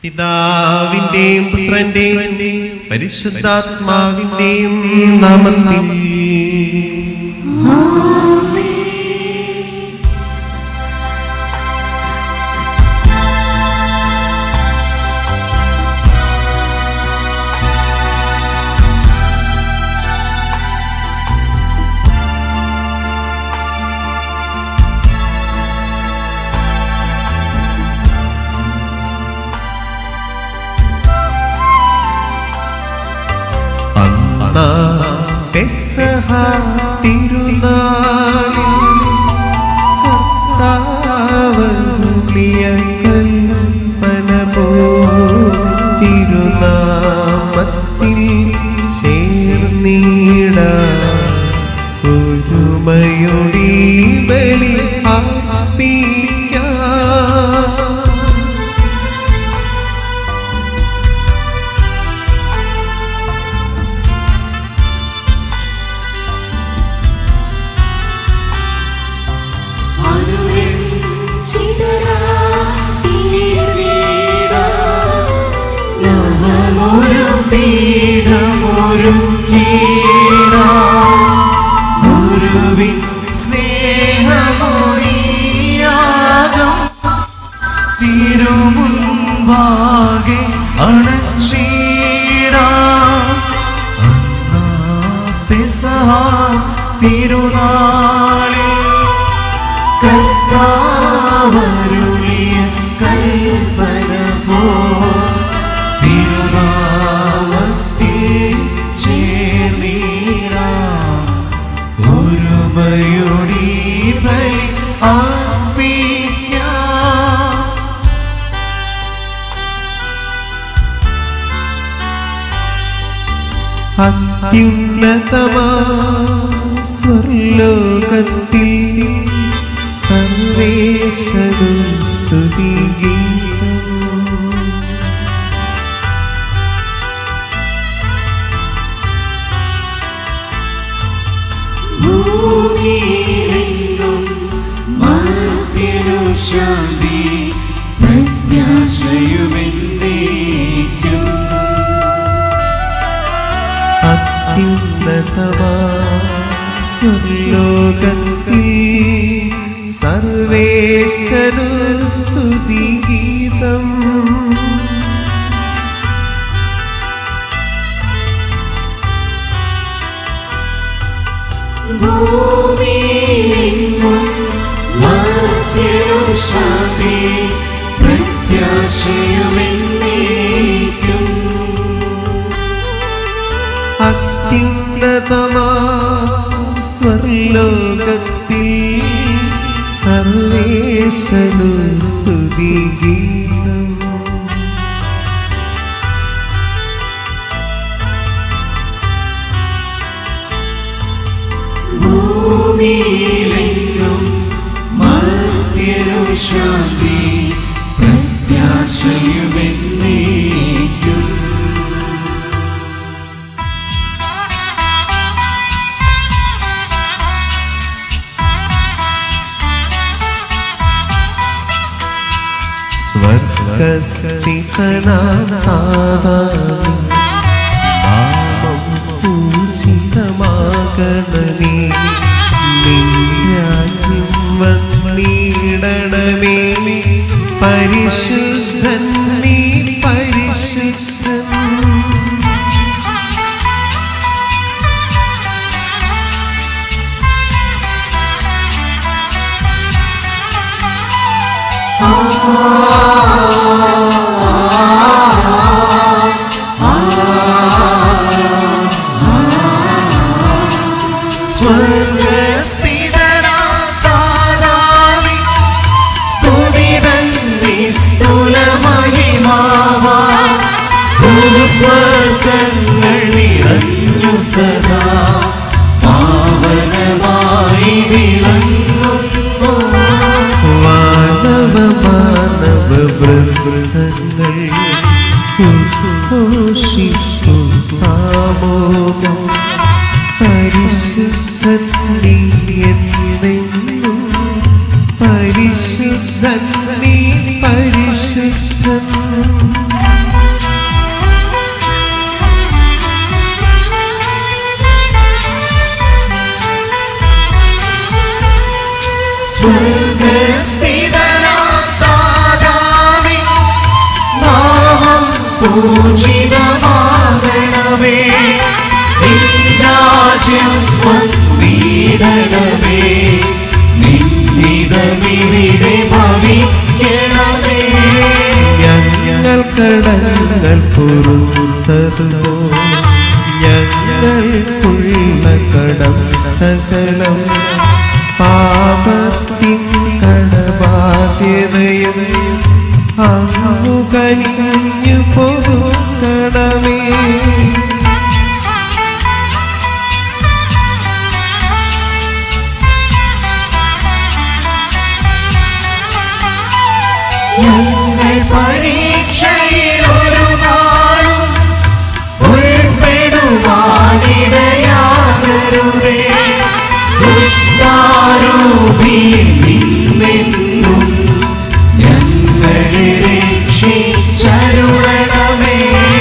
പിതാവിന്റെയും പുത്രന്റെയും പരിശുദ്ധാത്മാവിന്റെയും നാമത്തിൽ അന്നാ പെസഹ തിരുനാളിൽ കർത്താവ് ഉള്ളിയ കൽപ്പന പോ തിരുനാമത്തിൽ ചേർന്നീട ഒരുമയൊടി ബലി അർപ്പിക്കാം തിരുമുൻപാകെ അണച്ചീടാം പെസഹ തിരുനാളിൽ കർത്താവരുളിയ കൽപ്പന പോ തിരുനാമത്തിൽ ചേർന്നീടാം ഒരുമയൊടി ബലി അർപ്പിക്കാം അത്യുന്നതമാ സ്വർലോകത്തിൽ സർവേശ്വരും സ്തുതിഗീതം ഭൂമിയിലെങ്ങും മർത്യനു ശാന്തി പ്രത്യാശയുമെന്നേക്കും അത്യുന്നതമാ സ്വർലോകത്തിൽ സർവേശ്വരു സ്തുതിഗീതം ഭൂമിയിലെങ്ങും മർത്യനു ശാന്തി പ്രത്യാശയുമെന്നേക്കും അത്യുന്നതമാ സ്വർലോകത്തിൽ സർവേശ്വരു സ്തുതിഗീതം ഭൂമിയിലെങ്ങും മർത്യനു ശാന്തി പ്രത്യാശയുമെന്നേക്കും സ്വർഗസ്ഥിതനാഥാനി നാമം പൂജിതമാകണമേ നിന്യാജ്യം വന്നിടണമേ പരിശുദ്ധൻ നീ പരിശുദ്ധൻ സ്വർഗസ്ഥിതനാഥാനി സ്തുതിതൻ നിസ്തുലമഹിമാവാ ഭൂസ്വർഗങ്ങൾ നിറഞ്ഞു സദാ പാവനമായി വിളങ്ങുന്നു മാനവ മാനവ വൃന്ദങ്ങൾ ഉദ്ഘോഷിച്ചു സാമോദം പരിശുദ്ധൻ നീ എന്നെന്നും പരിശുദ്ധൻ നീ പരിശുദ്ധൻ പൂജിതമാകണമേ നിൻ രാജ്യം വന്നിടണമേ നിന്നിതമിവിടെ ഭവിക്കണമേ ഞങ്ങൾ കടങ്ങൾ പൊറുത്തതുപോ ഞങ്ങൾക്കുള്ള കടം സകലം പാപത്തിൻ കടബാധ്യതയും അങ്ങു കനിഞ്ഞു പൊറുക്കണമേ ഞങ്ങൾ പരീക്ഷയിൽ ഒരു നാളും ഉൾപ്പെടുവാനിടയാകരുതേ ദുഷ്ടാരൂപിയിൽ നിന്നെന്നും ഞങ്ങളെ രക്ഷിച്ചരുളണമേ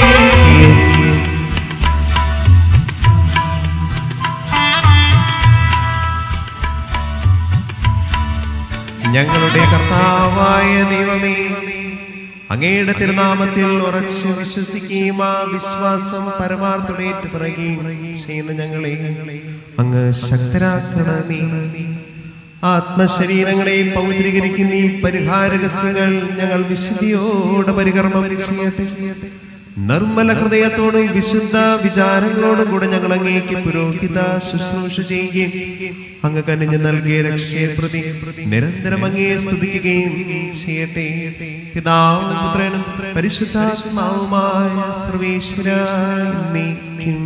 ഞങ്ങളുടെ കർത്താവായ ദൈവമേ അങ്ങയുടെ തിരുനാമത്തിൽ ഉറച്ചു വിശ്വസിക്കുകയും ആ വിശ്വാസം പരമാർത്ഥമേറ്റ് പറയുകയും ചെയ്യുന്ന ഞങ്ങളെ അങ്ങ് ശക്തരാക്കണമേ ആത്മശരീരങ്ങളെ പൗത്രീകരിക്കുന്ന ഈ പരിഹാരകസ്യങ്ങൾ ഞങ്ങൾ വിശുദ്ധിയോടെ പരികർമ്മം ചെയ്യട്ടെ നിർമ്മല ഹൃദയത്തോടും വിശുദ്ധ വിചാരങ്ങളോടും കൂടെ ഞങ്ങൾ അങ്ങേക്ക് പുരോഹിത ശുശ്രൂഷ ചെയ്യുകയും അങ്ങ് കനിഞ്ഞ് നൽകിയ രക്ഷയെ പ്രതി നിരന്തരം അങ്ങേ സ്തുതിക്കുകയും ചെയ്യട്ടെ പിതാവും പുത്രനും പരിശുദ്ധാത്മാവുമായ സർവേശ്വര എന്നേക്കും.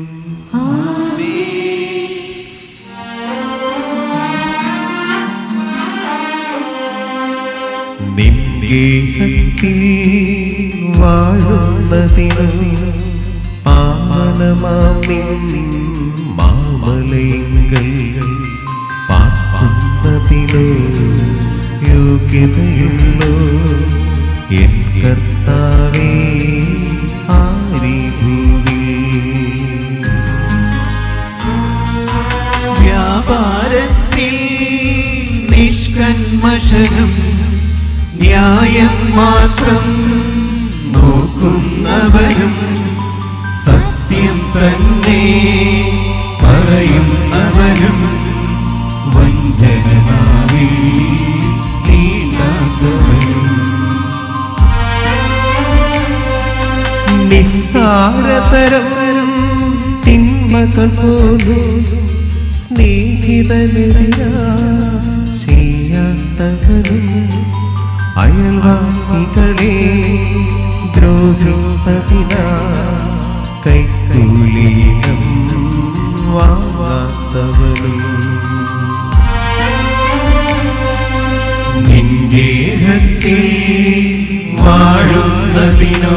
നിൻഗേഹത്തിൽ വാഴുന്നതിനും പാവനമാം നിൻ മാമലയങ്ങൾ പാർക്കുന്നതിനു യോഗ്യതയുള്ളൂ എൻ കർത്താവേ ആരിഭൂവി വ്യാപാരത്തിൽ നിഷ്കന്മഷനും ന്യായം മാത്രം നോക്കുന്നവനും സത്യം തന്നെ പറയുന്നവനും വഞ്ചനാവിൽ നീണ്ടാത്തവനും നിസ്സാരതരം തിന്മകൾ പോലും സ്നേഹിതനെതിരാ ചെയ്യാത്തവനും അയൽവാസികളെ ദ്രോഹിപ്പതിനാ കൈക്കൂലിനം വാങ്ങാത്തവനും നിൻഗേഹത്തിൽ വാഴുന്നതിനോ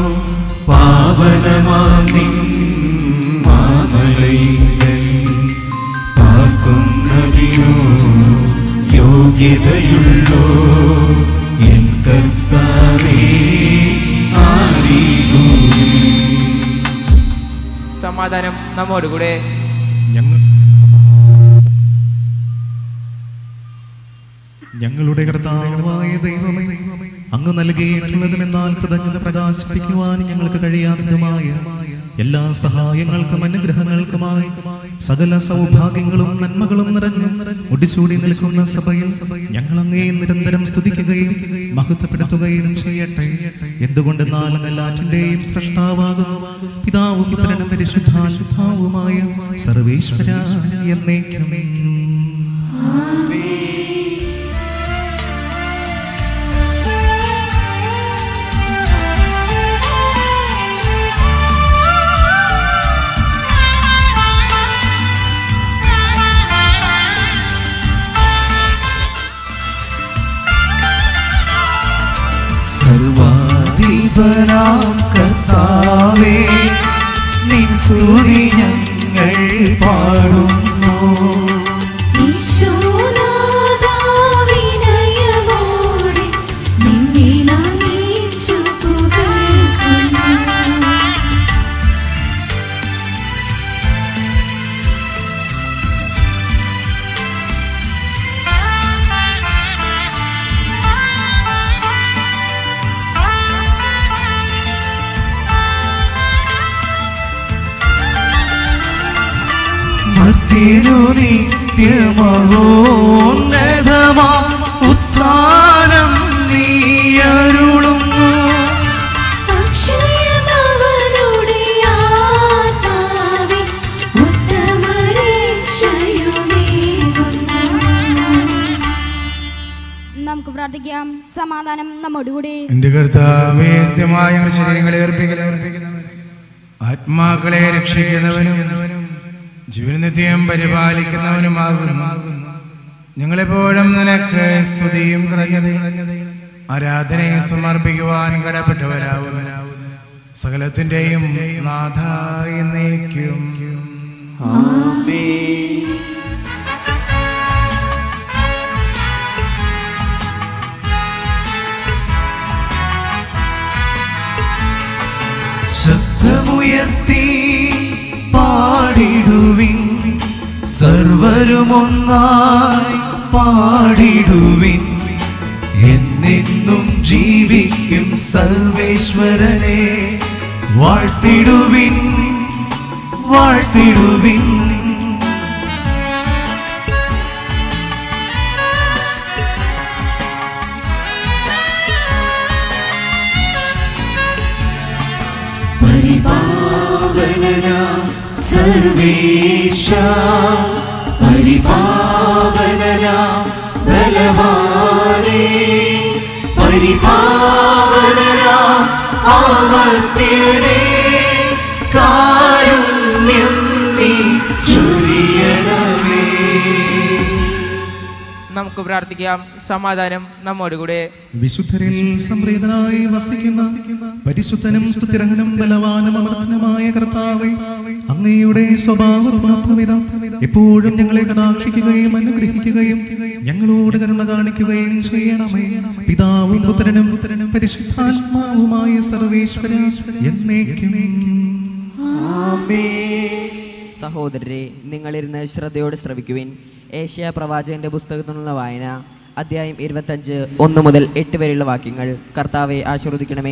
പാവനമാം നിൻ മാമലയിങ്കൽ പാർക്കുന്നതിനോ യോഗ്യതയുള്ളോ എൻ കർത്താവേ അറിവൂ സമാധാനം നമ്മോടുകൂടെ ഞങ്ങൾ ഞങ്ങളുടെ കർത്താവായ ദൈവമേ അങ്ങ് നൽകിയിട്ടുള്ളതുമെന്നാൽ കൃതജ്ഞത പ്രകാശിപ്പിക്കുവാൻ ഞങ്ങൾക്ക് കഴിയാത്തതുമായ എല്ലാ സഹായങ്ങൾക്കും അനുഗ്രഹങ്ങൾക്കുമായി സകല സൗഭാഗ്യങ്ങളും നന്മകളും നിറഞ്ഞു മുടിച്ചൂടി നിൽക്കുന്ന സഭയിൽ ഞങ്ങൾ അങ്ങേ നിരന്തരം സ്തുതിക്കുകയും മഹത്വപ്പെടുത്തുകയും ചെയ്യട്ടെ എന്തുകൊണ്ടെന്നാൽ അങ്ങ് എല്ലാറ്റിന്റെയും സൃഷ്ടാവാകുന്നു പിതാവും പുത്രനും പരിശുദ്ധാശുദ്ധാവുമായ സർവേശ്വര എന്നേക്കും സർവാധിപനാം കർത്താവേ നിൻ സ്തുതി ഞങ്ങൾ പാടുന്നു ഈശോനാഥാവിനയമോടെ നിന്നെ നമിച്ചു പുകഴ്ത്തുന്നു. മൃതരിനു നിത്യമഹോന്നതമാ ഉത്ഥാനം നീ അരുളുന്നു അക്ഷയമവനുടെ ആത്മാവിൽ ഉത്തമരക്ഷയുമേകുന്നു നമുക്ക് പ്രാർത്ഥിക്കാം സമാധാനം നമ്മോടുകൂടി എന്റെ കർത്താവേ കൃത്യമായ ഞങ്ങളുടെ ശരീരങ്ങളെ അർപ്പിക്കുന്നവനും ആത്മാക്കളെ രക്ഷിക്കുന്നവനും ജീവനിത്യം പരിപാലിക്കുന്നവനുമാകുന്നു ഞങ്ങളെപ്പോഴും നിനക്ക് സ്തുതിയും കുറഞ്ഞത് ആരാധനയും സമർപ്പിക്കുവാൻ കടപ്പെട്ടവരാകുന്നു സകലത്തിന്റെയും നാഥായി നീക്കും ശബ്ദമുയർത്തി പാടിടുവിൻ സർവരുമൊന്നായി പാടിടുവിൻ എന്നെന്നും ജീവിക്കും സർവേശ്വരനെ വാഴ്ത്തിടുവിൻ വാഴ്ത്തിടുവിൻ പരിപാവനന സർവേശ പരിപാവനന ബലവാനേ പരിപാവനന ആവർത്തിയനേ കാരുണ്യം നീ ചൊരിയണമേ നമുക്ക് പ്രാർത്ഥിക്കാം സമാധാനം നമ്മോടുകൂടെ വിശുദ്ധരിൽ സംപ്രീതനായി വസിക്കുന്ന പരിശുദ്ധനും സ്തുതിരഹനും ബലവാനും അമർത്തനുമായ കർത്താവെ അങ്ങയുടെ സ്വഭാവവിധം എപ്പോഴും ഞങ്ങളെ കടാക്ഷിക്കുകയും അനുഗ്രഹിക്കുകയും ഞങ്ങളോട് കരുണ കാണിക്കുകയും ചെയ്യണമേ പിതാവും പുത്രനും പുത്രനും പരിശുദ്ധാത്മാവുമായ സർവേശ്വര എന്നേക്കും സഹോദരരെ നിങ്ങളിരുന്ന് ശ്രദ്ധയോടെ ശ്രവിക്കുവിൻ ഏഷ്യ പ്രവാചകന്റെ പുസ്തകത്തിൽ നിന്നുള്ള വായന അധ്യായം ഇരുപത്തഞ്ച് ഒന്ന് മുതൽ എട്ട് വരെയുള്ള വാക്യങ്ങൾ കർത്താവെ ആശീർവദിക്കണമേ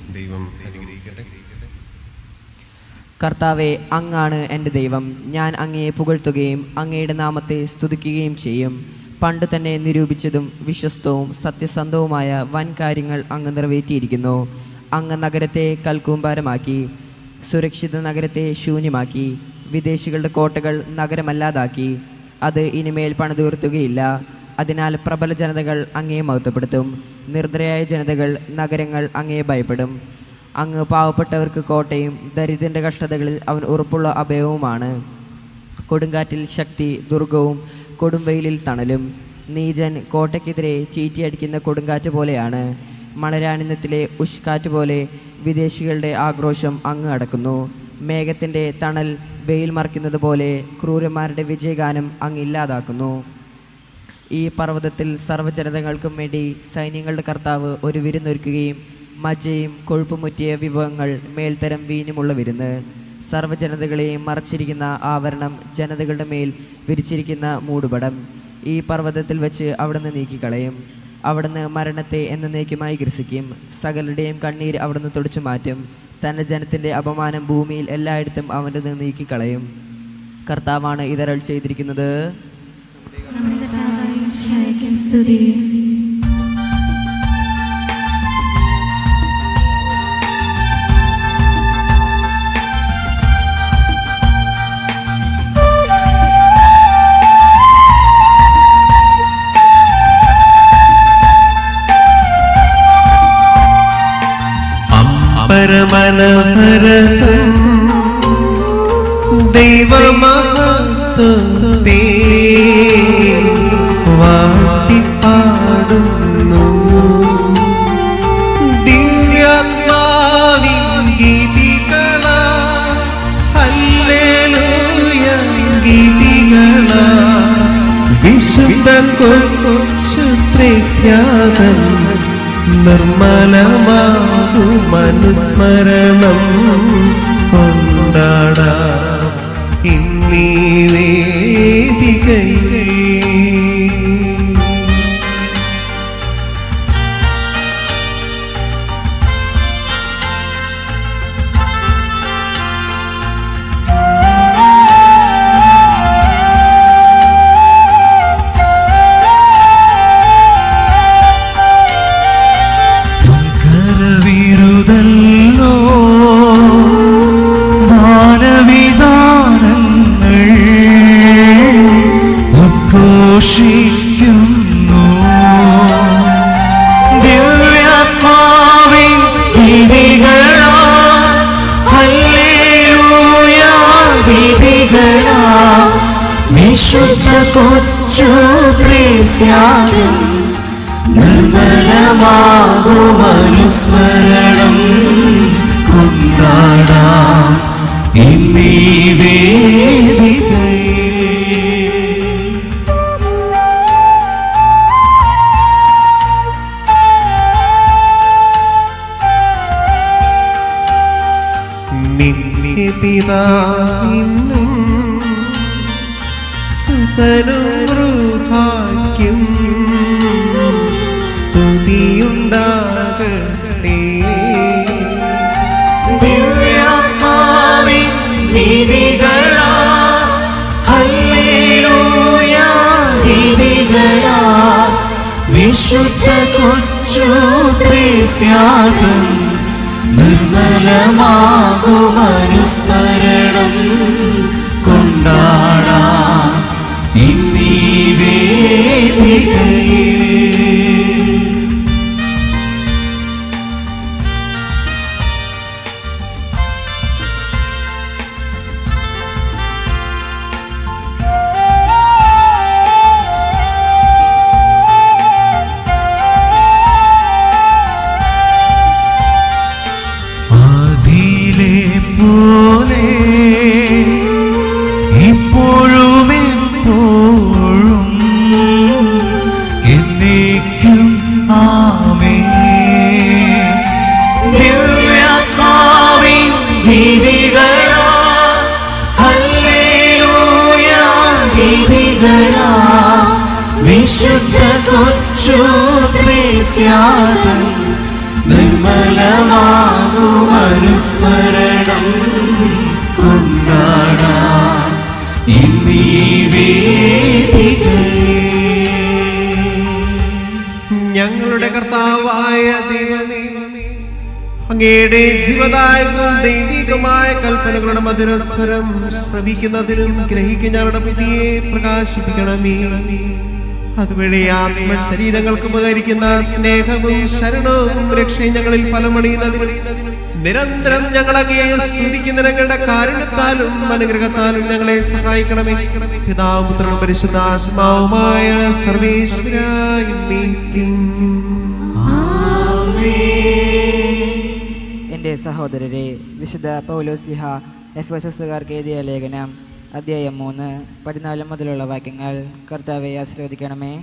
കർത്താവെ അങ്ങാണ് എൻ്റെ ദൈവം ഞാൻ അങ്ങയെ പുകഴ്ത്തുകയും അങ്ങയുടെ നാമത്തെ സ്തുതിക്കുകയും ചെയ്യും പണ്ട് തന്നെ നിരൂപിച്ചതും വിശ്വസ്തവും സത്യസന്ധവുമായ വൻ കാര്യങ്ങൾ അങ്ങ് നിറവേറ്റിയിരിക്കുന്നു അങ്ങ് നഗരത്തെ കൽക്കൂമ്പാരമാക്കി സുരക്ഷിത നഗരത്തെ ശൂന്യമാക്കി വിദേശികളുടെ കോട്ടകൾ നഗരമല്ലാതാക്കി അത് ഇനിമേൽ പണിതുയർത്തുകയില്ല അതിനാൽ പ്രബല ജനതകൾ അങ്ങയെ മഹത്വപ്പെടുത്തും നിർദ്ദയായ ജനതകൾ നഗരങ്ങൾ അങ്ങയെ ഭയപ്പെടും അങ്ങ് പാവപ്പെട്ടവർക്ക് കോട്ടയും ദരിദ്രന്റെ കഷ്ടതകളിൽ അവൻ ഉറപ്പുള്ള അഭയവുമാണ് കൊടുങ്കാറ്റിൽ ശക്തി ദുർഗവും കൊടുംവെയിലിൽ തണലും നീചൻ കോട്ടയ്ക്കെതിരെ ചീറ്റിയടിക്കുന്ന കൊടുങ്കാറ്റ് പോലെയാണ് മണരാണിനത്തിലെ ഉഷ്കാറ്റ് പോലെ വിദേശികളുടെ ആക്രോശം അങ്ങ് അടക്കുന്നു മേഘത്തിൻ്റെ തണൽ വെയിൽ മറയ്ക്കുന്നത് പോലെ ക്രൂരന്മാരുടെ വിജയഗാനം അങ്ങ് ഇല്ലാതാക്കുന്നു ഈ പർവ്വതത്തിൽ സർവ്വജനതകൾക്കും വേണ്ടി സൈന്യങ്ങളുടെ കർത്താവ് ഒരു വിരുന്നൊരുക്കുകയും മജ്ജയും കൊഴുപ്പുമുറ്റിയ വിഭവങ്ങൾ മേൽത്തരം വീഞ്ഞുമുള്ള വിരുന്ന് സർവ്വജനതകളെയും മറച്ചിരിക്കുന്ന ആവരണം ജനതകളുടെ മേൽ വിരിച്ചിരിക്കുന്ന മൂടുപടം ഈ പർവ്വതത്തിൽ വെച്ച് അവിടുന്ന് നീക്കിക്കളയും അവിടുന്ന് മരണത്തെ എന്നേക്കുമായി ഗ്രസിക്കും സകലരുടെയും കണ്ണീര് അവിടുന്ന് തുടച്ചു മാറ്റും തൻ്റെ ജനത്തിൻ്റെ അപമാനം ഭൂമിയിൽ എല്ലായിടത്തും അവൻ്റെ നിന്ന് നീക്കിക്കളയും കർത്താവാണ് ഇതരൾ ചെയ്തിരിക്കുന്നത് നമ്മുടെ കർത്താവായ ഈശോയ്ക്ക് സ്തുതി പരമനഭരതം ദൈവമഹത്വത്തെ വാട്ടിപ്പാടുന്നു ദിവ്യാത്മാവിൻ ഗീതികള ഹല്ലേലൂയ ഗീതികള വിശുദ്ധ കൊച്ചു ത്രേസ്യാതൻ നിർമ്മലമാകു മനുസ്മരണം കൊണ്ടാടാം ഇന്നീ വേദികയിൽ ും വിശുദ്ധ കൊച്ചു ത്രേസ്യാഗം നിർമ്മലമാകുമനുസ്മരണം കൊണ്ടാടാം ഇന്നീ വേദികയിൽ നിന്നെ പിതാവിനും സുതനും റൂഹായ്ക്കും സ്തുതിയുണ്ടാകട്ടെ ദിവ്യാത്മാവിൻ ഗീതികളാ ഹല്ലേലൂയ ഗീതികളാ വിശുദ്ധ കൊച്ചു ത്രേസ്യാഗം നിർമ്മലമാകുമനുസ്മരണം കൊണ്ടാടാം ഇന്നീ വേദികയിൽ ആദിയിലെ പോലെ ഇപ്പോഴും എപ്പോഴും എന്നേക്കും ആമേ ദിവ്യാത്മാവിൻ ഗീതികളാ ഹല്ലേലൂയ ഗീതികളാ വിശുദ്ധ കൊച്ചു ത്രേസ്യാഗം നിർമ്മലമാകുമനുസ്മരണം കൊണ്ടാടാം ഇന്നീ വേദികയിൽ ഞങ്ങളുടെ കർത്താവായ ദൈവമേ അങ്ങയുടെ ജീവദായകവും ദൈവികമായ കൽപ്പനകളുടെ മധുരസ്വരം ശ്രവിക്കുന്നതിനും ഗ്രഹിക്കുന്ന ഞങ്ങളുടെ ബുദ്ധിയെ പ്രകാശിപ്പിക്കണമേ അതുവഴി ആത്മശരീരങ്ങൾക്ക് ഉപകരിക്കുന്ന സ്നേഹവും ശരണവും രക്ഷയും ഞങ്ങളിൽ ഫലമണിയുന്നതിനും നിരന്തരം ഞങ്ങളങ്ങയെ സ്തുതിക്കുന്ന ഞങ്ങളുടെ കാരുണ്യത്താലും അനുഗ്രഹത്താലും ഞങ്ങളെ സഹായിക്കണമേ പിതാവും പുത്രനും പരിശുദ്ധാത്മാവുമായ സർവേശ്വര എന്നേക്കും. എൻ്റെ സഹോദരരെ വിശുദ്ധ പൗലോസ്ലിഹ എഫ് എസ് എസുകാർക്ക് എഴുതിയ ലേഖനം അധ്യായം മൂന്ന് പതിനാല് മുതലുള്ള വാക്യങ്ങൾ കർത്താവെ ആശീർവദിക്കണമേ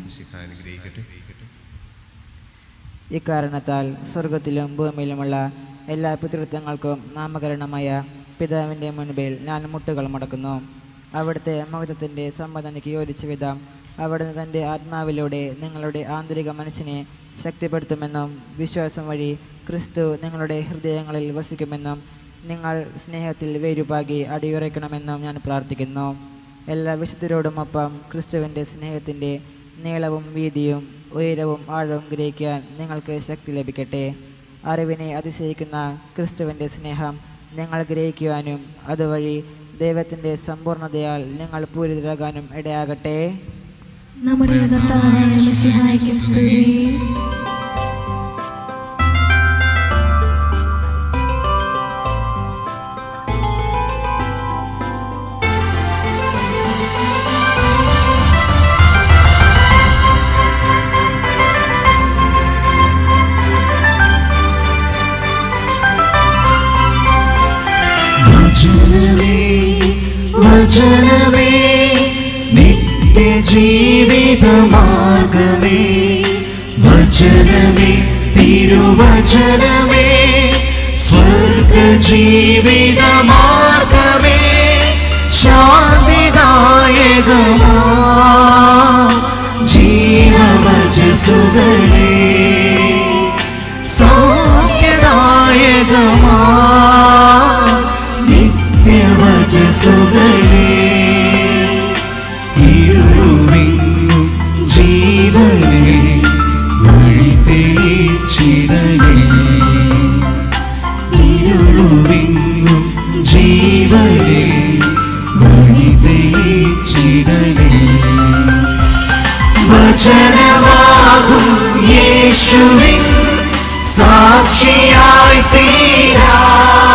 ഇക്കാരണത്താൽ സ്വർഗത്തിലും ഭൂമിയിലുമുള്ള എല്ലാ പിതൃത്വങ്ങൾക്കും നാമകരണമായ പിതാവിൻ്റെ മുൻപിൽ ഞാൻ മുട്ടുകൾ മടക്കുന്നു അവിടുത്തെ മഹത്വത്തിൻ്റെ സമ്മതനയ്ക്ക് യോജിച്ച വിധം അവിടുന്ന് തൻ്റെ ആത്മാവിലൂടെ നിങ്ങളുടെ ആന്തരിക മനസ്സിനെ ശക്തിപ്പെടുത്തുമെന്നും വിശ്വാസം വഴി ക്രിസ്തു നിങ്ങളുടെ ഹൃദയങ്ങളിൽ വസിക്കുമെന്നും നിങ്ങൾ സ്നേഹത്തിൽ വേരുപാകി അടിയുറയ്ക്കണമെന്നും ഞാൻ പ്രാർത്ഥിക്കുന്നു എല്ലാ വിശുദ്ധരോടുമൊപ്പം ക്രിസ്തുവിൻ്റെ സ്നേഹത്തിൻ്റെ നീളവും വീതിയും ഉയരവും ആഴവും ഗ്രഹിക്കാൻ നിങ്ങൾക്ക് ശക്തി ലഭിക്കട്ടെ അറിവിനെ അതിശയിക്കുന്ന ക്രിസ്തുവിൻ്റെ സ്നേഹം നിങ്ങൾ ഗ്രഹിക്കുവാനും അതുവഴി ദൈവത്തിൻ്റെ സമ്പൂർണ്ണതയാൽ നിങ്ങൾ പൂരിതരാകാനും ഇടയാകട്ടെ നമ്മുടെ കർത്താവായ മിശിഹായ്ക്ക് സ്തുതി വചനമേ വചനമേ നിത്യജീവിതമാർഗമേ വചനമേ തിരുവചനമേ സ്വർഗജീവിതമാർഗമേ ശാന്തിദായകമാ ജീവവചസുകളേ സൗഖ്യദായകമാ നിത്യവചസുകളേ ഇരുളുവിങ്ങും ജീവനെ വഴി തെളിച്ചിടലേ ഇരുളുവിങ്ങും ജീവനെ വഴി തെളിച്ചിടലേ വചനമാകും യേശുവിൻ സാക്ഷിയായി തീരാ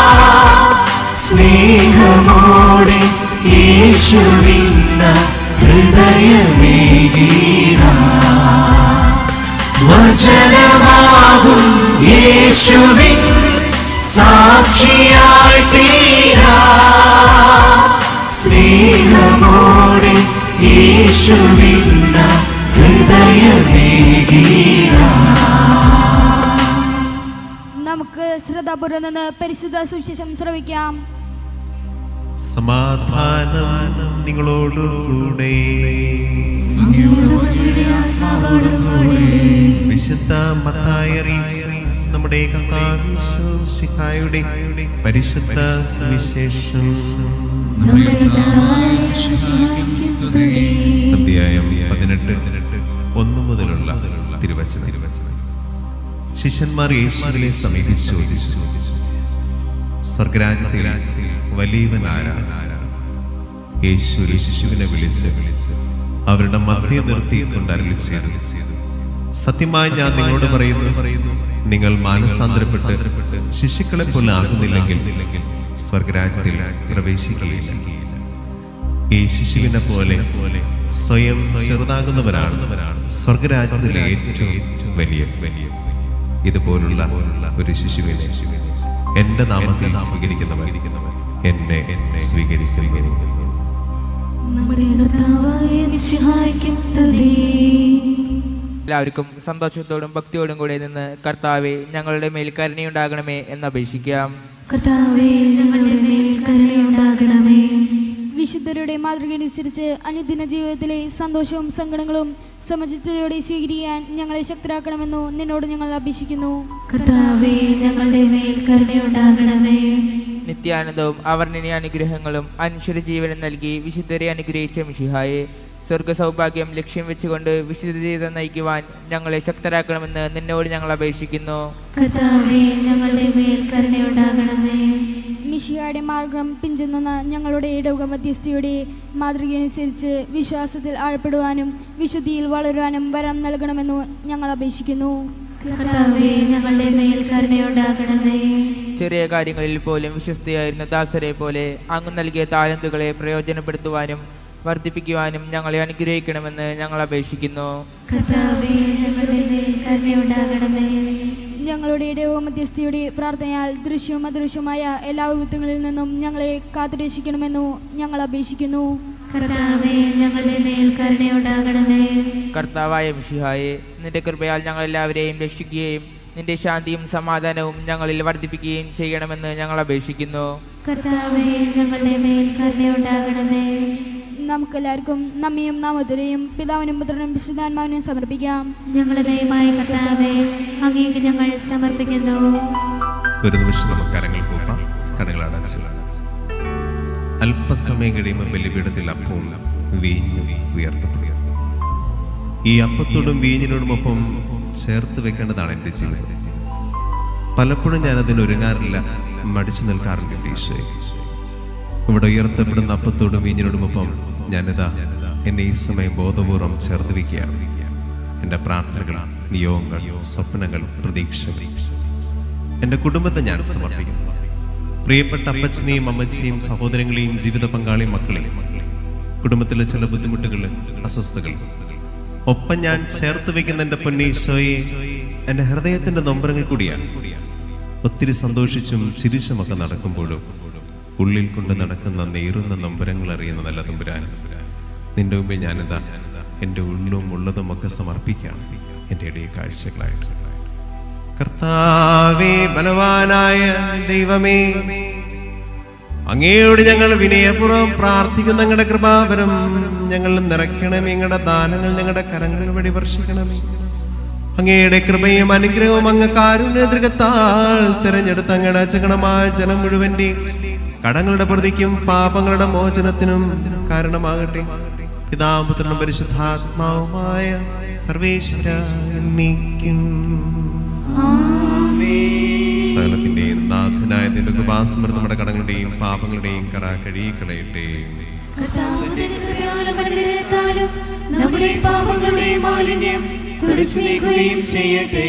സ്നേഹമോടെ യേശുവിന്ന യേശുവിൻ സാക്ഷിയായി തീരാ സ്നേഹമോടെ യേശുവിന്ന ഹൃദയമേകീര നമുക്ക് ശ്രദ്ധാപൂർവ്വം നിന്ന് പരിശുദ്ധ സുവിശേഷം ശ്രവിക്കാം സമാധാനം നിങ്ങളോടുകൂടെ വിശുദ്ധ മത്തായി അറിയിച്ച നമ്മുടെ കർത്താവിശോഷിഹായുടെ പരിശുദ്ധ സുവിശേഷം അധ്യായം പതിനെട്ട് ഒന്ന് മുതലുള്ള തിരുവചനം തിരുവചനം ശിഷ്യന്മാർ യേശുവിനെ സമീപിച്ച് ചോദിച്ചു സ്വർഗരാജ്യത്തിൽ വലിയവൻ ആരാണ് യേശു ഒരു ശിശുവിനെ വിളിച്ച് അവരുടെ മധ്യ നിർത്തിക്കൊണ്ട് അരുളി ചെയ്തു സത്യമായി ഞാൻ നിങ്ങളോട് പറയുന്നു പറയുന്നു നിങ്ങൾ മാനസാന്തരപ്പെട്ട് ശിശുക്കളെ പോലെ ആകുന്നില്ലെങ്കിൽ സ്വർഗരാജ്യത്തിൽ പ്രവേശിക്കുകയില്ല ഈ ശിശുവിനെ പോലെ സ്വയം ചെറുതാകുന്നവരാണ് സ്വർഗരാജ്യത്തിലെ ഏറ്റവും വലിയ വലിയ ഇതുപോലുള്ള ഒരു ശിശുവിനെ എന്റെ നാമത്തിൽ സ്വീകരിക്കുന്നവർ എന്നെ എന്നെ സ്വീകരിക്കുന്നു നമ്മുടെ കർത്താവായ മിശിഹായ്ക്കും സ്തുതി എല്ലാവർക്കും സന്തോഷത്തോടും ഭക്തിയോടും കൂടെ നിന്ന് കർത്താവെ ഞങ്ങളുടെ മേൽ കരുണയുണ്ടാകണമേ എന്ന് അപേക്ഷിക്കാം കർത്താവേ ഞങ്ങളുടെ മേൽ കരുണയുണ്ടാകണമേ വിശുദ്ധരുടെ മാതൃകയനുസരിച്ച് അനുദിന ജീവിതത്തിലെ സന്തോഷവും സങ്കടങ്ങളും സമചിത്തതയോടെ സ്വീകരിക്കാൻ ഞങ്ങളെ ശക്തരാക്കണമെന്നു നിന്നോട് ഞങ്ങൾ അപേക്ഷിക്കുന്നു കർത്താവേ ഞങ്ങളുടെ മേൽ കരുണയുണ്ടാകണമേ നിത്യാനന്ദവും അവർണ്ണനീയ അനുഗ്രഹങ്ങളും അൻശ്വര ജീവനും നൽകി വിശുദ്ധരെ അനുഗ്രഹിച്ച മിശിഹായെ സ്വർഗ സൗഭാഗ്യം ലക്ഷ്യം വെച്ചുകൊണ്ട് വിശുദ്ധ ജീവിതം നയിക്കുവാൻ ഞങ്ങളെ ശക്തരാക്കണമെന്ന് നിന്നോട് ഞങ്ങൾ അപേക്ഷിക്കുന്നു കർത്താവേ ഞങ്ങളുടെ മേൽ കരുണയുണ്ടാകണമേ മിഷിയുടെ മാർഗം പിഞ്ചെന്ന ഞങ്ങളുടെ ഇടവക മധ്യസ്ഥയുടെ മാതൃകയനുസരിച്ച് വിശ്വാസത്തിൽ ആഴപ്പെടുവാനും വിശുദ്ധിയിൽ വളരുവാനും വരം നൽകണമെന്നു ഞങ്ങൾ അപേക്ഷിക്കുന്നു കർത്താവേ ഞങ്ങളുടെ മേൽ കരുണയുണ്ടാകണമേ ചെറിയ കാര്യങ്ങളിൽ പോലും വിശ്വസ്തയായിരുന്ന ദാസരെ പോലെ അങ്ങ് നൽകിയ താലന്തുകളെ പ്രയോജനപ്പെടുത്തുവാനും വർദ്ധിപ്പിക്കുവാനും ഞങ്ങളെ അനുഗ്രഹിക്കണമെന്ന് ഞങ്ങൾ അപേക്ഷിക്കുന്നു കർത്താവേ ഞങ്ങളുടെ മേൽ കരുണയുണ്ടാകണമേ ഞങ്ങളുടെ ഇടവക മധ്യസ്ഥയുടെ പ്രാർത്ഥനയാൽ ദൃശ്യവും അദൃശ്യമായ എല്ലാ വിപത്തുകളിൽ നിന്നും ഞങ്ങളെ കാത്തുരക്ഷിക്കണമെന്നു ഞങ്ങൾ അപേക്ഷിക്കുന്നു കർത്താവേ ഞങ്ങളുടെ മേൽ കരുണയുണ്ടാകണമേ കർത്താവായ മിഷിഹായെ നിന്റെ കൃപയാൽ ഞങ്ങൾ എല്ലാവരെയും രക്ഷിക്കുകയും നിന്റെ ശാന്തിയും സമാധാനവും ഞങ്ങളിൽ വർദ്ധിപ്പിക്കുകയും ചെയ്യണമെന്ന് ഞങ്ങൾ അപേക്ഷിക്കുന്നു കർത്താവേ ഞങ്ങളുടെ മേൽ കരുണയുണ്ടാകണമേ നമുക്കെല്ലാവർക്കും നമ്മയും നാമധുരയും പിതാവിനും പുത്രനും വിശുദ്ധാത്മാവിനും സമർപ്പിക്കാം ഞങ്ങളുടെ ദയമായ കർത്താവേ അങ്ങേക്ക് ഞങ്ങൾ സമർപ്പിക്കുന്നു ഒരു നിമിഷം നമുക്ക് കരങ്ങൾ കൂപ്പാം കടകൾ അടച്ചു അല്പസമയം കഴിയുമ്പോൾ ബലിപീഠത്തിൽ അപ്പവും വീഞ്ഞും ഉയർത്തപ്പെടുക ഈ അപ്പത്തോടും വീഞ്ഞിനോടുമൊപ്പം ചേർത്ത് വെക്കേണ്ടതാണ് എൻ്റെ ജീവിതം പലപ്പോഴും ഞാൻ അതിന് ഒരുങ്ങാറില്ല മടിച്ചു നിൽക്കാറുണ്ട് എൻ്റെ ഈശോയെ ഇവിടെ ഉയർത്തപ്പെടുന്ന അപ്പത്തോടും വീഞ്ഞിനോടുമൊപ്പം ഞാനിതാ എന്നെ ഈ സമയം ബോധപൂർവം ചേർത്ത് വയ്ക്കുകയാണ് എൻ്റെ പ്രാർത്ഥനകൾ നിയോഗങ്ങൾ സ്വപ്നങ്ങൾ പ്രതീക്ഷകൾ എൻ്റെ കുടുംബത്തെ ഞാൻ സമർപ്പിക്കുന്നു പ്രിയപ്പെട്ട അപ്പച്ചനെയും അമ്മച്ചനെയും സഹോദരങ്ങളെയും ജീവിത പങ്കാളിയും മക്കളെയും കുടുംബത്തിലെ ചില ബുദ്ധിമുട്ടുകൾ അസ്വസ്ഥകൾ ഒപ്പം ഞാൻ ചേർത്ത് വെക്കുന്ന എൻ്റെ പൊന്നീശോയെ എൻ്റെ ഹൃദയത്തിന്റെ നൊമ്പരങ്ങൾ കൂടിയാണ് ഒത്തിരി സന്തോഷിച്ചും ചിരിച്ചുമൊക്കെ നടക്കുമ്പോഴും ഉള്ളിൽ കൊണ്ട് നടക്കുന്ന നേറുന്ന നൊമ്പരങ്ങൾ അറിയുന്ന നല്ല തമ്പുരാൻ നിന്റെ മുമ്പിൽ ഞാനിതാ എൻ്റെ ഉള്ളും ഉള്ളതും ഒക്കെ സമർപ്പിക്കുകയാണ് എൻ്റെ ഇടയിൽ കാഴ്ചകളായിട്ട് കർത്താവേ ബലവാനായ ദൈവമേ അങ്ങയോട് ഞങ്ങൾ വിനയപൂർവ്വം പ്രാർത്ഥിക്കുന്ന ഞങ്ങളുടെ കൃപാപരം ഞങ്ങൾ നിറയ്ക്കണമേ ഞങ്ങളുടെ ദാനങ്ങൾ ഞങ്ങളുടെ കരങ്ങളിൽ വഴി വർഷിക്കണമേ അങ്ങയുടെ കൃപയും അനുഗ്രഹവും അങ്ങ് കാരുണ്യതൃകത്താൽ തിരഞ്ഞെടുത്ത അങ്ങയുടെ അചകണമായ ജനം മുഴുവന്റെ കടങ്ങളുടെ പ്രതിക്കും പാപങ്ങളുടെ മോചനത്തിനും കാരണമാകട്ടെ പിതാപുത്രനും പരിശുദ്ധാത്മാവുമായ സർവേശ്വര എന്നേക്കും സകലത്തിന്റെയും നാഥനായ നിന്റെ കൃപാസമൃദ്ധം നമ്മുടെ കടങ്ങളുടെയും പാപങ്ങളുടെയും കറ കഴുകിക്കളയട്ടെ കർത്താവിന്റെ കൃപയാലും അനുഗ്രഹത്താലും നമ്മുടെ പാപങ്ങളുടെ മാലിന്യം തുടച്ചു നീക്കുകയും ചെയ്യട്ടെ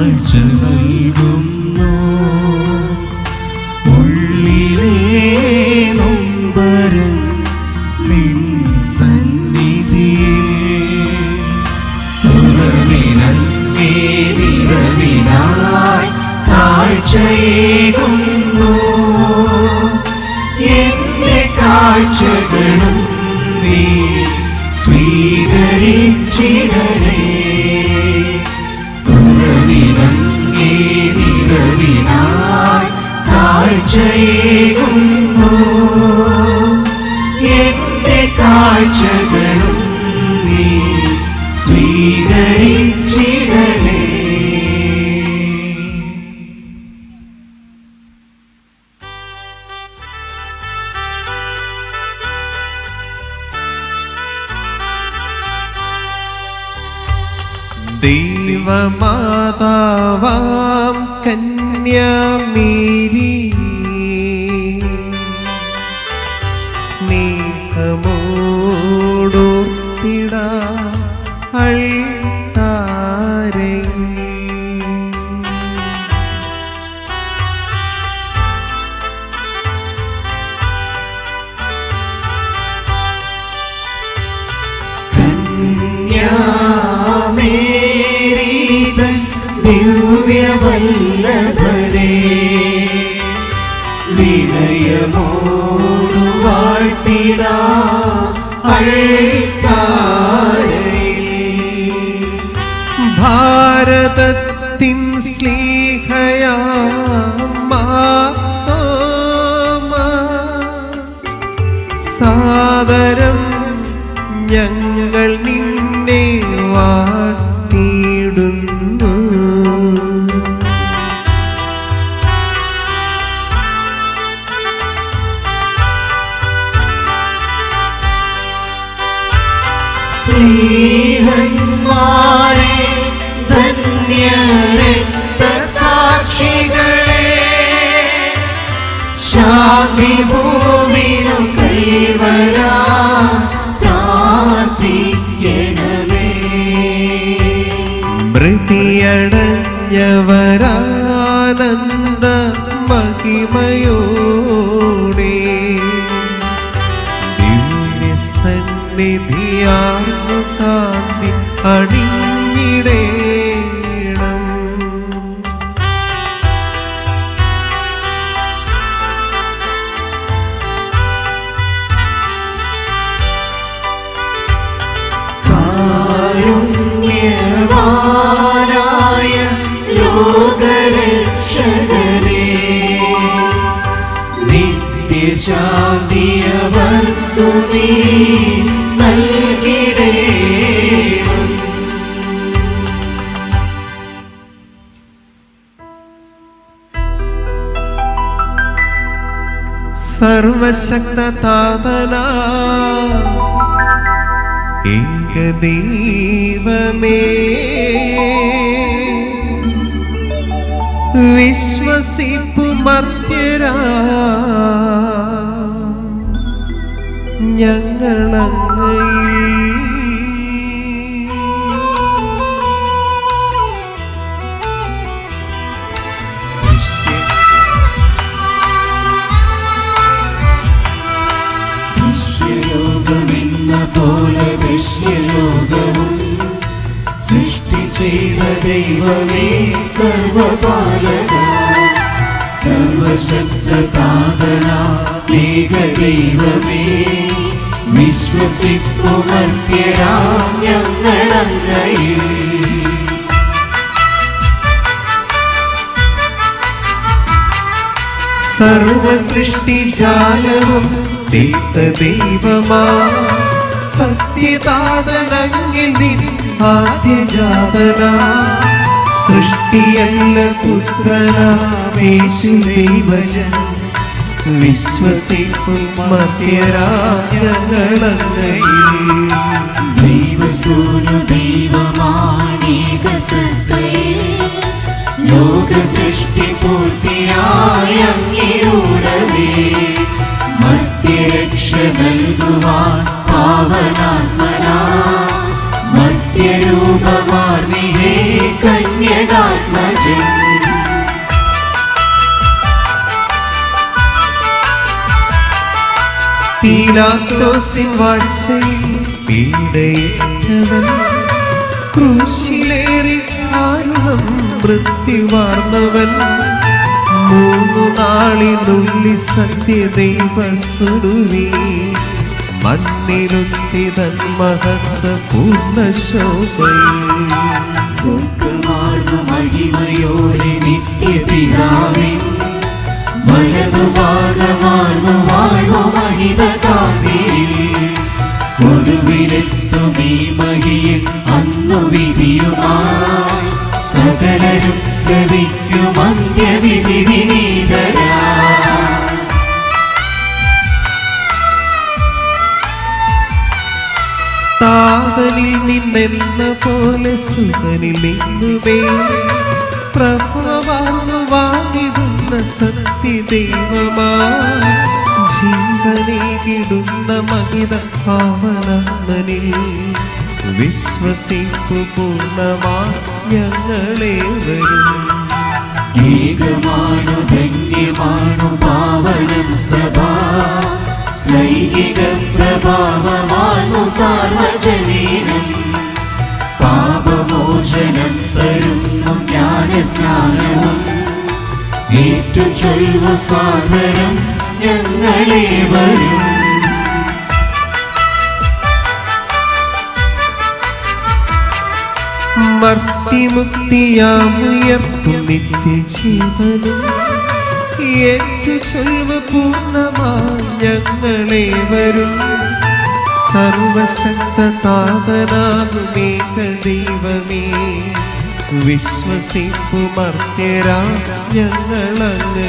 കാഴ്ച നൽകുന്നു ഉള്ളിലെ നൊമ്പരം നിൻ സന്നിധിയിൽ ഉറവിനങ്ങേ നിറവിനായി കാഴ്ചയേകുന്നു എന്റെ കാഴ്ചകളും നീ സ്വീകരിച്ചിടണേ കുറവിനങ്ങേ നിറവിനായി കാഴ്ചയേകുന്നു എന്റെ കാഴ്ചകളും നീ സ്വീകരിച്ചിടണേ ദൈവമാതാവാം കന്യാമീരി സ്നേഹമോടോർത്തിട അൾത്താരേ കന്യാമേരീതൻ ദിവ്യവല്ലഭരേ വിനയമോടു വാഴ്ത്തിടാ ഭാരതത്തിൻ സ്ലീഹയാ സാദരം ഞങ്ങൾ നിന്നെ വാട്ടിയിടുന്നു സ്നേഹന്മാരെ ധന്യരക്തസാക്ഷികളെ ശാന്തി ഭൂമിനു കൈവരാ പ്രാർത്ഥിക്കണമേ മൃതിയടഞ്ഞവരാനന്ദ മഹിമയോടെ ദിവ്യസന്നിധിയാർന്നു കാന്തി അണിഞ്ഞിടേണം കാരുണ്യവാനായ ലോകരക്ഷകരേ നിത്യശാന്തിയവർക്കു നീ നൽകിടേണം സർവശക്ത താതന ഏകദൈവമേ വിശ്വസിപ്പു മർത്യരാ ഞങ്ങളങ്ങയിൽ ദൃശ്യലോകമെന്ന പോലെ ദൃശ്യലോകവും സൃഷ്ടി ചെയ്ത ദൈവമേ സർവപാലക സർവശക്ത താതന ഏക ദൈവമേ വിശ്വസിക്കുമർത്യരാ ഞങ്ങളങ്ങയിൽ സർവസൃഷ്ടിജാലവും തീർത്ത ദൈവമാ സത്യദാതനങ്ങിൽ നിൻ ആദ്യജാതന സൃഷ്ടിയല്ല പുത്രനാമേശു ദൈവജൻ വിശ്വസിക്കും മധ്യരാജങ്ങളങ്ങയിൽ ദൈവസൂനു ദൈവമാണീക സത്തയിൽ ലോക സൃഷ്ടി പൂർത്തിയായ അങ്ങിലൂടവേ മധ്യരക്ഷ നൽകുവാൻ പാവനാത്മന മധ്യരൂപമാർന്നിഹേ കന്യകാത്മജ പീലാത്തോസിൻ വാഴ്ചയിൽ പീഡയേറ്റവൻ ക്രൂശിലേറി കാരുണം മൃത്യുവാർന്നവൻ മൂന്നു നാളിനുള്ളി സത്യദൈവ സുരുവി മണ്ണിലുത്തിതൻ മഹത്വ പൂർണ്ണ ശോഭയിൽ സ്വർഗമാർന്ന മഹിമയോടെ നിത്യപിതാവിൻ വലതുഭാഗമാർന്ന വാഴ്വ മഹിത ഒടുവിലെത്തും ഈ മഹിയിൽ അന്നു വിധിയുമായി സകലരും ശ്രവിക്കും അന്ത്യവിധി വിനീതരാ താതനിൽ നിന്നെന്ന പോലെ സുതനിൽ നിന്നുമേ പ്രഭവാർന്നു വാങ്ങിടുന്ന സത്യദൈവമാ ജീവനേകിടുന്ന മഹിത ഭാവനന്ദനിൽ വിശ്വസിപ്പു പൂർണ്ണമാ ഞങ്ങളെ വരും ഏകമാണു ധന്യമാണു പാവനം സഭാ സ്ലൈഹിക പ്രഭാവമാണു സാർവജനീനം പാപമോചനം തരുന്നു ജ്ഞാനസ്നാനവും ഏറ്റു ചൊല്ലു സാദരം ഞങ്ങളെ വരും മർത്തിമുക്തിയാമുയർത്തും നിത്യജീവനും ഏറ്റു ചൊൽവ പൂർണ്ണമായി ഞങ്ങളെ വരും സർവശക്ത താതനാകുമേക ദൈവമേ വിശ്വസിപ്പു മർത്യരാ ഞങ്ങളങ്ങേ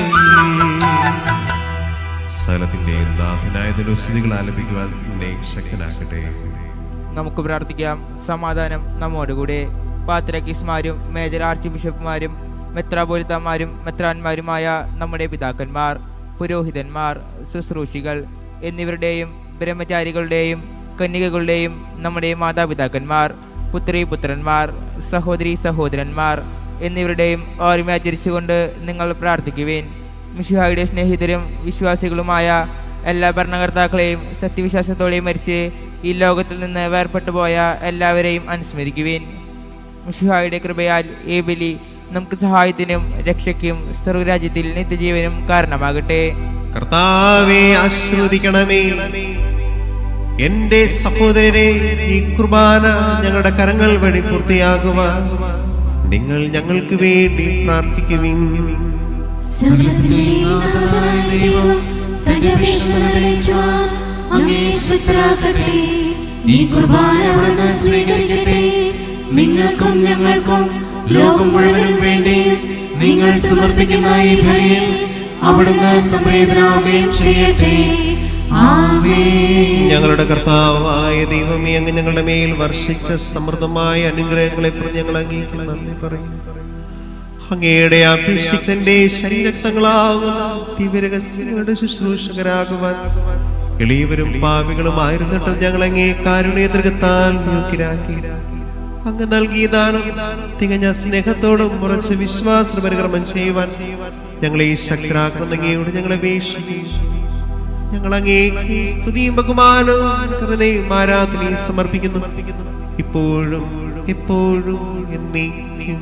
സ്ഥലത്തിന്റെ നാഥനായ ദിനോസ്തുതികൾ ആലപിക്കുവാൻ എന്നെ ശക്തനാക്കട്ടെ നമുക്ക് പ്രാർത്ഥിക്കാം സമാധാനം നമ്മോടുകൂടെ പാത്രക്കിസ്മാരും മേജർ ആർച്ച് ബിഷപ്പുമാരും മെത്രാപോലിത്തമാരും മെത്രാന്മാരുമായ നമ്മുടെ പിതാക്കന്മാർ പുരോഹിതന്മാർ ശുശ്രൂഷികൾ എന്നിവരുടെയും ബ്രഹ്മചാരികളുടെയും കന്യകകളുടെയും നമ്മുടെ മാതാപിതാക്കന്മാർ പുത്രി പുത്രന്മാർ സഹോദരി സഹോദരന്മാർ എന്നിവരുടെയും ഓർമ്മയാചരിച്ചുകൊണ്ട് നിങ്ങൾ പ്രാർത്ഥിക്കുവേൻ മിഷുഹായുടെ സ്നേഹിതരും വിശ്വാസികളുമായ എല്ലാ ഭരണകർത്താക്കളെയും സത്യവിശ്വാസത്തോടെ മരിച്ച് ഈ ലോകത്തിൽ നിന്ന് വേർപെട്ടു പോയ എല്ലാവരെയും അനുസ്മരിക്കുവേൻ മിഷുഹായുടെ കൃപയാൽ ഈ ബലി നമുക്ക് സഹായത്തിനും രക്ഷയ്ക്കും സ്വർഗരാജ്യത്തിൽ നിത്യജീവനും കാരണമാകട്ടെ കർത്താവെ ആശ്രവദിക്കണമേ എന്റെ സഹോദരരെ ഈ കുർബാന ഞങ്ങളുടെ കരങ്ങൾ വഴി പൂർത്തിയാകുവാൻ നിങ്ങൾ ഞങ്ങൾക്ക് വേണ്ടി പ്രാർത്ഥിക്കുവിൻ സകലത്തിന്റെയും നാഥനായ ദൈവം തന്റെ അഭിഷ്ടം നിറവേറ്റുവാൻ അങ്ങേ ശക്തരാക്കട്ടെ. ഈ കുർബാന അവിടുന്ന് സ്വീകരിക്കട്ടെ നിങ്ങൾക്കും ഞങ്ങൾക്കും ലോകം മുഴുവനും വേണ്ടി നിങ്ങൾ സമർപ്പിക്കുന്ന ഈ ബലിയിൽ അവിടുന്ന് സംപ്രീതനാവുകയും ചെയ്യട്ടെ ആമേൻ ഞങ്ങളുടെ കർത്താവായ ദൈവമേ അങ്ങ് ഞങ്ങളുടെ മേൽ വർഷിച്ച സമൃദ്ധമായ അനുഗ്രഹങ്ങളെ പ്രതി ഞങ്ങൾ അങ്ങേക്ക് നന്ദി പറയും അങ്ങയുടെ അഭിഷിക്തന്റെ ശരീരക്തങ്ങളാകുന്ന ദിവ്യരഹസ്യങ്ങളുടെ ശുശ്രൂഷകരാകുവാൻ എളിയവരും പാപികളുമായിരുന്നിട്ടും ഞങ്ങൾ അങ്ങേ കാരുണ്യതൃകത്താൽ യോഗ്യരാക്കി അങ്ങ് നൽകിയ ദാനം തികഞ്ഞ സ്നേഹത്തോടും ഉറച്ച വിശ്വാസ പരിക്രമം ചെയ്യുവാൻ ഞങ്ങളെ ശക്തരാക്കുന്ന അങ്ങയോട് ഞങ്ങളെ അപേക്ഷിക്കുന്നു ഞങ്ങൾ അങ്ങേക്ക് സ്തുതിയും ബഹുമാനവും കൃതയും ആരാധനയും സമർപ്പിക്കുന്നു ഇപ്പോഴും എപ്പോഴും എന്നേക്കും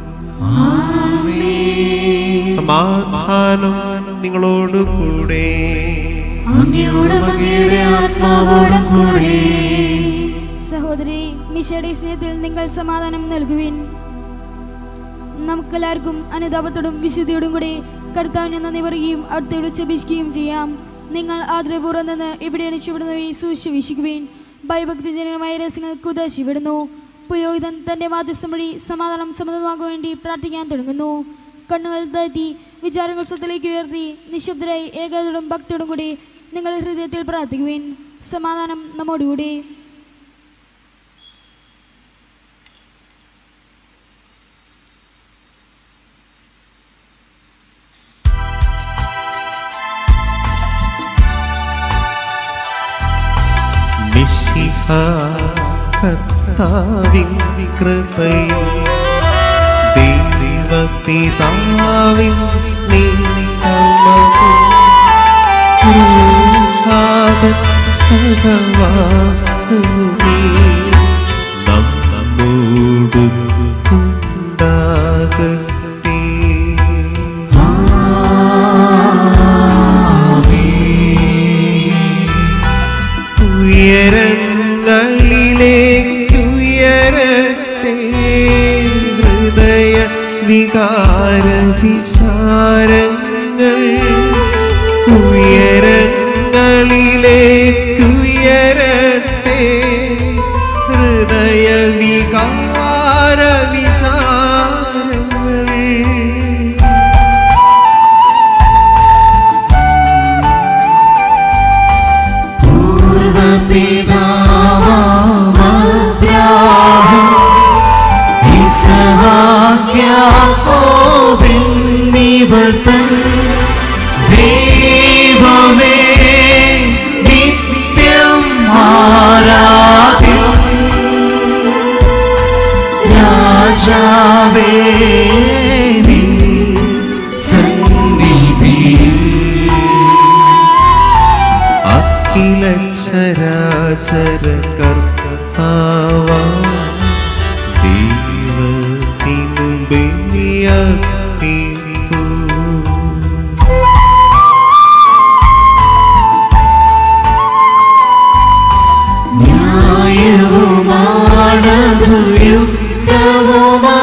സമാധാനം നിങ്ങളോട് കൂടെ അങ്ങയോടും അങ്ങയുടെ ആത്മാവോടും കൂടെ സഹോദരി മിഷയുടെ സ്നേഹത്തിൽ നിങ്ങൾ സമാധാനം നൽകുവിൻ നമുക്കെല്ലാവർക്കും അനുതാപത്തോടും വിശുദ്ധിയോടും കൂടി കർത്താവിനെ നന്ദി പറയുകയും അടുത്തോട് ചപിക്കുകയും ചെയ്യാം നിങ്ങൾ ആദരപൂർവ്വം നിന്ന് ഇവിടെ രക്ഷപ്പെടുന്നവയെ സൂക്ഷിച്ചു വീക്ഷിക്കുവിൻ ഭയഭക്തിജനകമായ രഹസ്യങ്ങൾ കുതശിവിടുന്നു പുരോഹിതൻ തന്റെ മാധ്യസ്ഥം വഴി സമാധാനം സമ്മതമാകാൻ വേണ്ടി പ്രാർത്ഥിക്കാൻ തുടങ്ങുന്നു കണ്ണുകൾ താഴ്ത്തി വിചാരങ്ങൾ സ്വത്തിലേക്ക് ഉയർത്തി നിശബ്ദരായി ഏകാഗ്രതയോടും ഭക്തിയോടും കൂടി നിങ്ങൾ ഹൃദയത്തിൽ പ്രാർത്ഥിക്കുവിൻ സമാധാനം നമ്മോടുകൂടി നിശിഹ കർത്താവിൻ കൃപയിൽ ദൈവപിതാവിൻ സ്നേഹമതും സഹവാസമേ നമ്മോട് ഉണ്ടാകട്ടെ ഉയരങ്ങളിലേക്കുയരട്ടെ ഹൃദയ വികാര വിചാരങ്ങൾ ഉയരങ്ങളിലേക്കുയരട്ടെ ഹൃദയ വികാര വിചാരങ്ങൾ നിവർത്തൻ ദൈവമേ നിത്യം ആരാധ്യം രാജാവേ നിൻ സന്നിധിയിൽ അഖില ചരാചര കർത്താവ ദൈവത്തിനു ബലിയർപ്പിപ്പൂ ന്യായവുമാണതു യുക്തവുമാ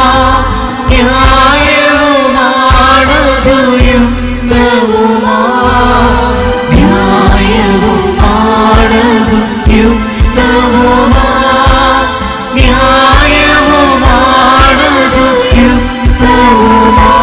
ന്യായവുമാണതു യുക്തവുമാ ന്യായവുമാണതു യുക്തവുമാ ന്യായവുമാണതു യുക്തവുമാ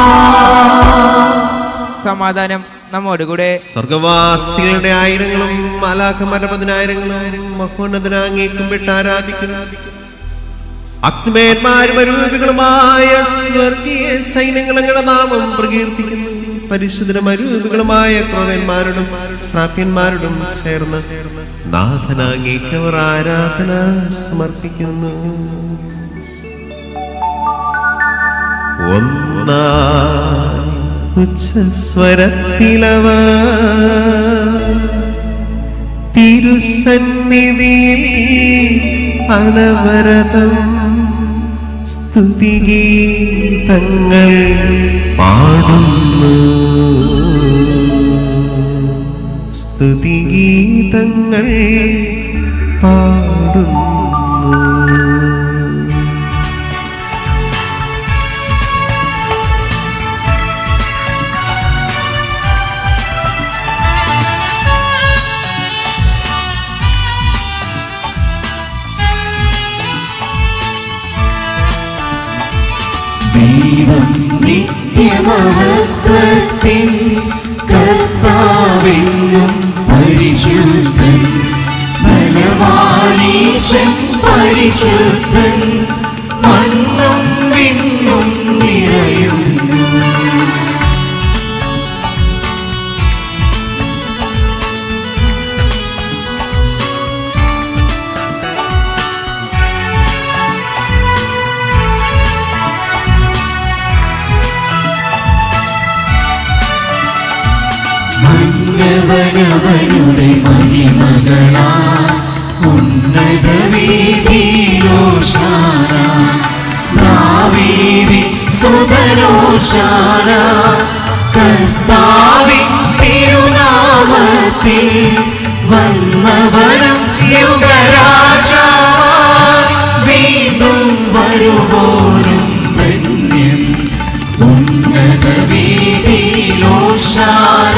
സമാധാനം നമ്മോടുകൂടെ സ്വർഗവാസികളുടെ ആയിരങ്ങളും മാലാഖമാരുടെ പതിനായിരങ്ങളും മഹോന്നതനാങ്ങേക്കും വിട്ട് ആരാധിക്കുന്നു അഗ്നിമേന്മാരും അരൂപികളുമായ സ്വർഗീയ സൈന്യങ്ങളുടെ നാമം പ്രകീർത്തിക്കുന്നു പരിശുദ്ധരും അരൂപികളുമായ ക്രോവന്മാരോടും ശ്രാപ്യന്മാരോടും ചേർന്ന് നാഥനാങ്ങേക്ക് അവർ ആരാധന സമർപ്പിക്കുന്നു ഒന്നാം ഉച്ചസ്വരത്തിലവ തിരുസന്നിധിയിൽ അനവരതം സ്തുതിഗീതങ്ങൾ പാടുന്നു സ്തുതിഗീതങ്ങൾ പാടുന്നു ദൈവം നിത്യമഹത്വത്തിൻ കർത്താവെന്നും പരിശുദ്ധൻ ബലവാനീശൻ പരിശുദ്ധൻ മണ്ണും വിണ്ണും നിറയുന്നു മന്നവനവനുടെ മഹിമകളാ ഉന്നത വീതിയിലോഷാന ദാവീതി സുതരോഷാന കർത്താവിൻ തിരുനാമത്തിൽ വന്നവരും യുഗരാജാവായി വീണ്ടും വരുവോരും ധന്യം ഉന്നത വീതിയിലോഷാന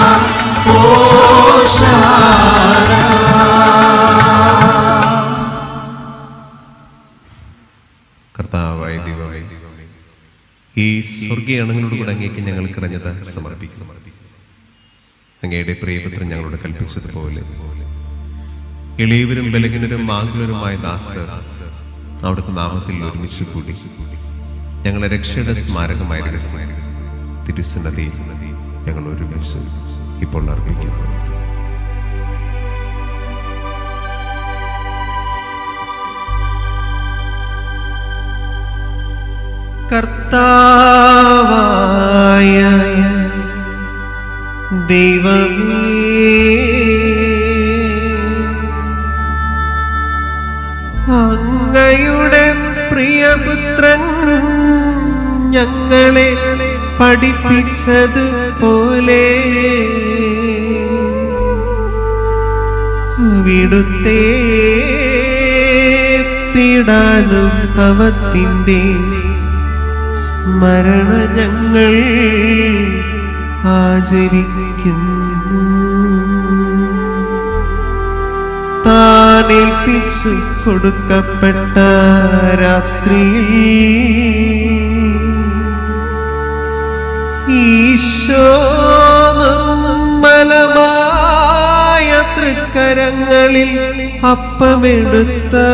കർത്താവായ ദൈവമേ ഈ സ്വർഗീയ അണങ്ങളോട് കൂടെ അങ്ങേക്ക് ഞങ്ങൾ കിറഞ്ഞത് സമർപ്പിക്കും അങ്ങയുടെ പ്രിയപുത്രൻ ഞങ്ങളോട് കൽപ്പിച്ചതുപോലെ എളിയവരും ബലഹീനരും ആകുലരുമായ ദാസർ അവിടുത്തെ നാമത്തിൽ ഒരുമിച്ച് കൂടി ഞങ്ങളെ രക്ഷയുടെ സ്മാരകമായ രഹസ്യം തിരുസന്നതി ഞങ്ങൾ ഒരുമിച്ച് ഇപ്പോൾ അർപ്പിക്കുന്നു കർത്താവായ ദൈവമേ പുത്രൻ ഞങ്ങളെ പഠിപ്പിച്ചത് പോലെ അവിടുത്തെ പീഡാനുഭവത്തിൻ്റെ സ്മരണ ഞങ്ങൾ ആചരിക്കുന്നു താനേൽപ്പിച്ചു കൊടുക്കപ്പെട്ട രാത്രിയിൽ ഈശോ നിർമ്മലമായ തൃക്കരങ്ങളിൽ അപ്പമെടുത്ത്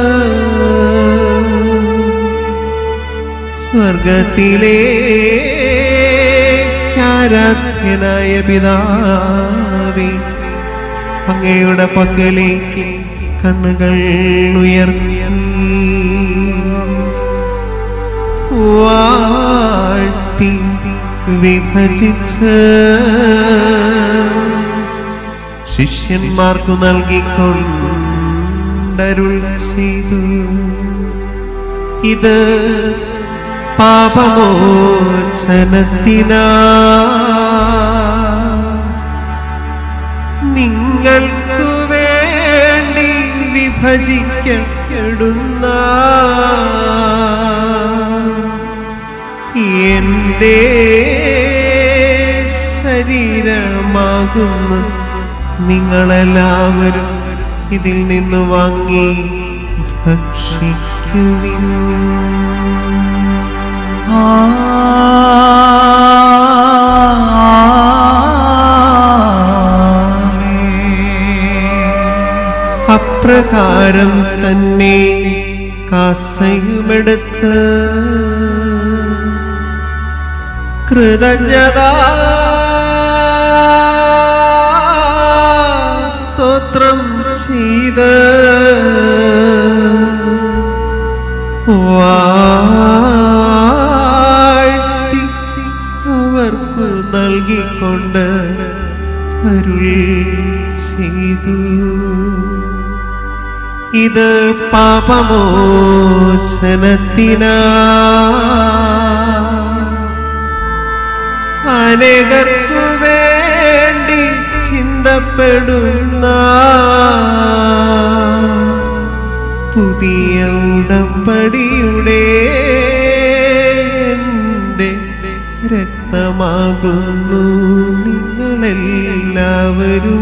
സ്വർഗത്തിലെ ആരാധ്യനായ പിതാവേ അങ്ങയുടെ പക്കലേക്ക് കണ്ണുകൾ ഉയർത്തി വാഴ്ത്തി വിഭജിച്ച് ശിഷ്യന്മാർക്കു നൽകിക്കൊണ്ടരുൾ ചെയ്തു ഇത് പാപമോചനത്തിനാ നിങ്ങൾക്കു വേണ്ടി വിഭജിക്കപ്പെടുന്ന എന്റെ ശരീരമാകുന്നു നിങ്ങളെല്ലാവരും ഇതിൽ നിന്ന് വാങ്ങി ഭക്ഷിക്കുവിൻ അപ്രകാരം തന്നെ കാസയുമെടുത്ത് കൃതജ്ഞത സ്തോത്രം ചെയ്ത് വാഴ്ത്തി അവർക്ക് നൽകിക്കൊണ്ട് അരുൾ ചെയ്തു ഇത് പാപമോചനത്തിനാ അനേകർക്കു വേണ്ടി ചിന്തപ്പെടുന്ന പുതിയ ഉടമ്പടിയുടെ എൻ്റെ രക്തമാകുന്നു നിങ്ങളെല്ലാവരും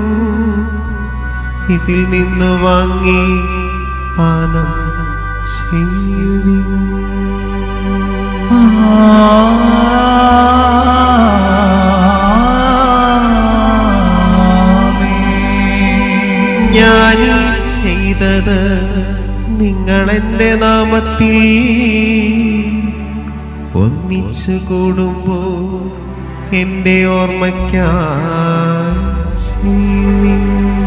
ഇതിൽ നിന്ന് വാങ്ങി പാനം ചെയ്യുവിൻ ഞാനീ ചെയ്തത് നിങ്ങളെന്റെ നാമത്തിൽ ഒന്നിച്ചു കൂടുമ്പോ എന്റെ ഓർമ്മയ്ക്കായി ചെയ്യുവിൻ.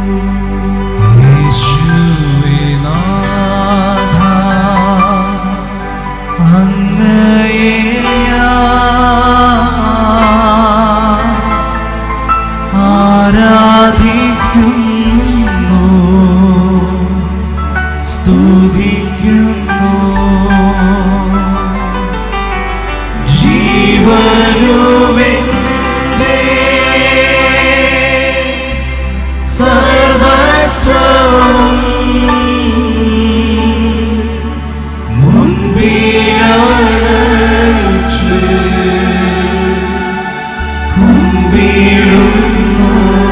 യേശുവേ നാഥ, അങ്ങയെ ഞാൻ ആരാധിക്കുന്നു സ്തുതിക്കുന്നു ജീവനുമെന്റെ സർവസ്വവും മുൻപിലണച്ച് കുമ്പിടുന്നു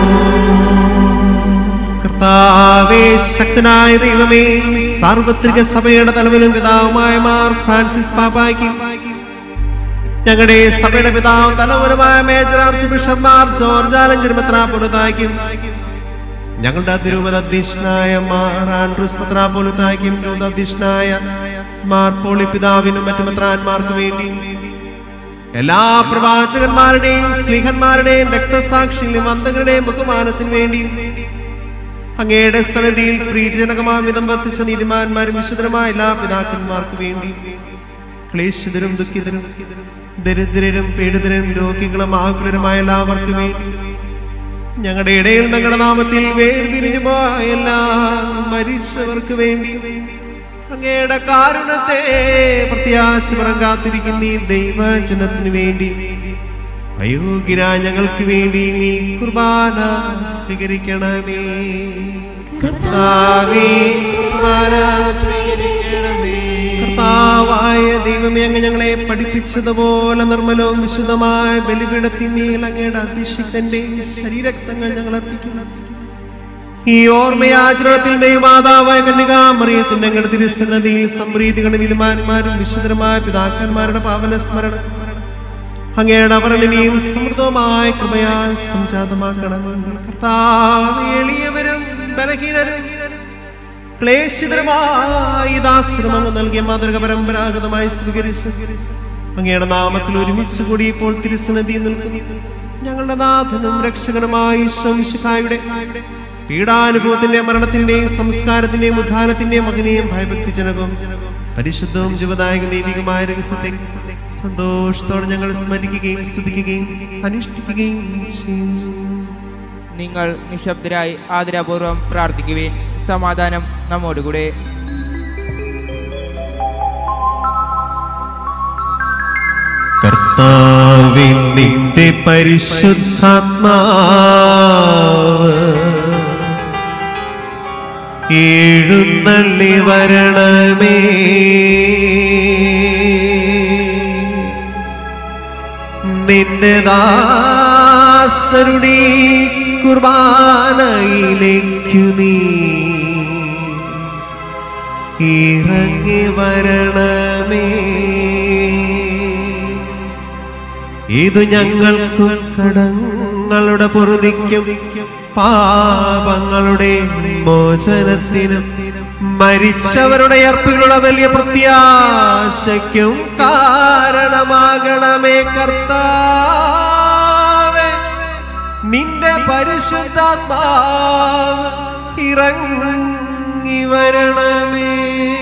കർത്താവേ ശക്തനായ ദൈവമേ സാർവത്രിക സഭയുടെ തലവനും പിതാവുമായ മാർ ഫ്രാൻസിസ് പാപ്പായ്ക്കും ഞങ്ങളുടെ സഭയുടെ പിതാവും തലവനുമായ major archbishop Mar George Alencherry മെത്രാപ്പൊലിത്തായ്ക്കും ഞങ്ങളുടെ അതിരൂപത അധ്യക്ഷനായ മാർ ആൻഡ്രൂസ് മെത്രാപ്പൊലിത്തായ്ക്കും രൂപത അധ്യക്ഷനായ മാർ പോളി പിതാവിനും മറ്റു മെത്രാന്മാർക്കും വേണ്ടി എല്ലാ പ്രവാചകന്മാരുടെയും സ്ലീഹന്മാരുടെയും രക്തസാക്ഷികളും അന്തങ്ങളുടെയും ബഹുമാനത്തിന് വേണ്ടി അങ്ങയുടെ സന്നിധിയിൽ പ്രീതിജനകമായ വിധം വർദ്ധിച്ച നീതിമാന്മാരും വിശുദ്ധരുമായ എല്ലാ പിതാക്കന്മാർക്കും വേണ്ടി ക്ലേശിതരും ദുഃഖിതരും ദരിദ്രരും പീഡിതരും രോഗികളും ആകുലരുമായ എല്ലാവർക്കും വേണ്ടി ഞങ്ങളുടെ ഇടയിൽ ഞങ്ങളുടെ നാമത്തിൽ വേർപിരിഞ്ഞു പോയ എല്ലാ മരിച്ചവർക്ക് വേണ്ടി അങ്ങയുടെ കാരുണത്തെ പ്രത്യാശപരം കാത്തിരിക്കുന്ന ഈ ദൈവജനത്തിനു വേണ്ടി അയോഗ്യരായ ഞങ്ങൾക്ക് വേണ്ടി നീ കുർബാന സ്വീകരിക്കണമേ കർത്താവേ കുർബാന സ്വീകരിക്കണമേ കർത്താവായ ദൈവമേ അങ്ങ് ഞങ്ങളെ പഠിപ്പിച്ചതുപോലെ നിർമ്മലവും വിശുദ്ധമായ ബലിപീഠത്തിന്മേൽ അങ്ങയുടെ അഭിഷിക്തന്റെ ശരീരക്തങ്ങൾ ഞങ്ങൾ അർപ്പിക്കണം ഈ ഓർമ്മയാചരണത്തിൽ ദൈവമാതാവായ കന്യകാമറിയത്തിന്റെ ഞങ്ങളുടെ തിരുസന്നതിയിൽ സംപ്രീതികളുടെ നീതിമാന്മാരും വിശുദ്ധരമായ പിതാക്കന്മാരുടെ പാവന സ്മരണ അങ്ങയുടെ അവർണിനെയും സമൃദ്ധമായ കൃപയാൽ സംജാതമാക്കണം കർത്താവ് എളിയവരും ബലഹീനരും ക്ലേശിതരമായ ദാശ്രമങ്ങൾ നൽകിയ മാതൃക പരമ്പരാഗതമായി സ്വീകരിച്ച് അങ്ങയുടെ നാമത്തിൽ ഒരുമിച്ച് കൂടി ഇപ്പോൾ തിരുസന്നതി നിൽക്കുന്നു ഞങ്ങളുടെ നാഥനും രക്ഷകനുമായ ശംശിഖായുടെ പീഡാനുഭവത്തിന്റെ മരണത്തിന്റെയും സംസ്കാരത്തിന്റെയും ഉദ്ധാനത്തിന്റെയും മകനെയും ഭയഭക്തിജനകവും പരിശുദ്ധവും ജീവദായക ദൈവികമായ രഹസ്യത്തെ സന്തോഷത്തോടെ ഞങ്ങൾ സ്മരിക്കുകയും സ്തുതിക്കുകയും അനുഷ്ഠിക്കുകയും ചെയ്യും നിങ്ങൾ നിശബ്ദരായി ആദരപൂർവ്വം പ്രാർത്ഥിക്കുവേൻ സമാധാനം നമ്മോടുകൂടെ കർത്താവിൻ നിന്റെ പരിശുദ്ധാത്മാവ് എഴുന്നള്ളി വരണമേ നിന്റെ ദാസരുടെ കുർബാനയിലേക്കു നീ ഇറങ്ങി വരണമേ ഇത് ഞങ്ങൾക്ക് കടങ്ങളുടെ പൊറുതിക്കും പാപങ്ങളുടെ മോചനത്തിനും മരിച്ചവരുടെ അർപ്പിലുള്ള വലിയ പ്രത്യാശയ്ക്കും കാരണമാകണമേ കർത്താവേ നിന്റെ പരിശുദ്ധാത്മാവ് ഇറങ്ങി വരണമേ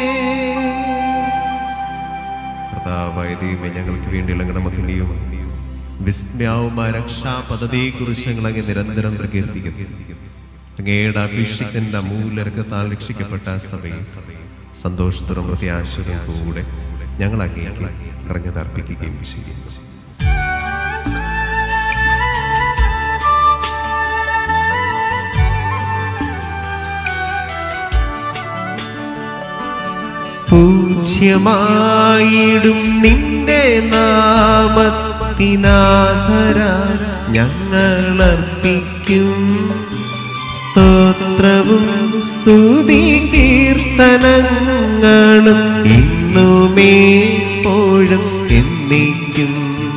കർത്താവായ ദൈവമേ ഞങ്ങൾക്ക് വേണ്ടിയുള്ള ഗണമകനെയും വിസ്മയാവുമായ രക്ഷാ പദ്ധതിയെ കുറിച്ച് ഞങ്ങൾ അങ്ങ് നിരന്തരം പ്രകീർത്തിക്കുന്നു അങ്ങയുടെ അഭിഷിക്തന്റെ അമൂല്യ രക്തത്താൽ രക്ഷിക്കപ്പെട്ട സഭയെ സന്തോഷത്തോടും പ്രത്യാശയോടും കൂടെ ഞങ്ങൾ അങ്ങേക്ക് കറഞ്ഞതർപ്പിക്കുകയും ചെയ്യുന്നു പൂജ്യമായിടും നിന്റെ നാമത്തിനാധര ഞങ്ങളർപ്പിക്കും സ്തോത്രവും സ്തുതി കീർത്തനങ്ങളും ഇന്നുമേപ്പോഴും എന്നേക്കും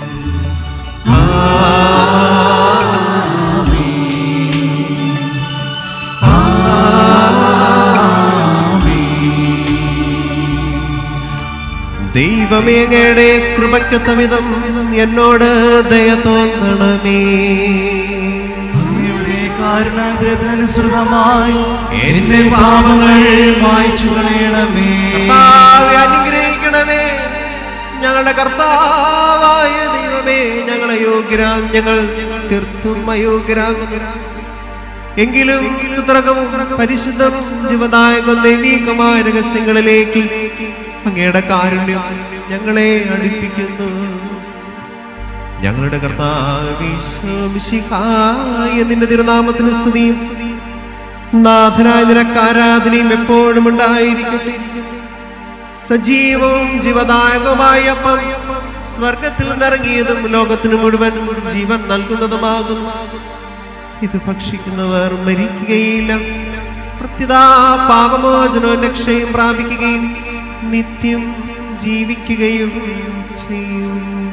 ദൈവമേ അങ്ങയുടെ കൃപയ്ക്കൊത്ത വിധം എന്നോട് ദയ തോന്നണമേ അങ്ങയുടെ കാരുണാഗ്രഹത്തിനനുസൃതമായി എന്റെ പാപങ്ങൾ മായ്ച്ചു കളയണമേ കർത്താവേ, അനുഗ്രഹിക്കണമേ ഞങ്ങളുടെ കർത്താവായ ദൈവമേ ഞങ്ങളെ യോഗ്യരാം ഞങ്ങൾ തീർത്തും അയോഗ്യരാകുന്നു എങ്കിലും സ്തുത്രകവും പരിശുദ്ധവും ജീവദായകവും ദൈവീകമായ രഹസ്യങ്ങളിലേക്ക് അങ്ങയുടെ കാരുണ്യം ഞങ്ങളെ അടുപ്പിക്കുന്നു ഞങ്ങളുടെ കർത്താവിശോമിശിഹായ നിന്റെ തിരുനാമത്തിന് സ്തുതിയും നാഥനായ നിനക്ക് ആരാധനയും എപ്പോഴും ഉണ്ടായിരിക്കട്ടെ സജീവവും ജീവദായകവുമായ അപ്പം സ്വർഗത്തിൽ നിന്നിറങ്ങിയതും ലോകത്തിന് മുഴുവൻ ജീവൻ നൽകുന്നതുമാകുന്നു ഇത് ഭക്ഷിക്കുന്നവർ മരിക്കുകയില്ല പ്രത്യതാ പാപമോചനവും രക്ഷയും പ്രാപിക്കുകയും നിത്യം ജീവിക്കുകയും ചെയ്യും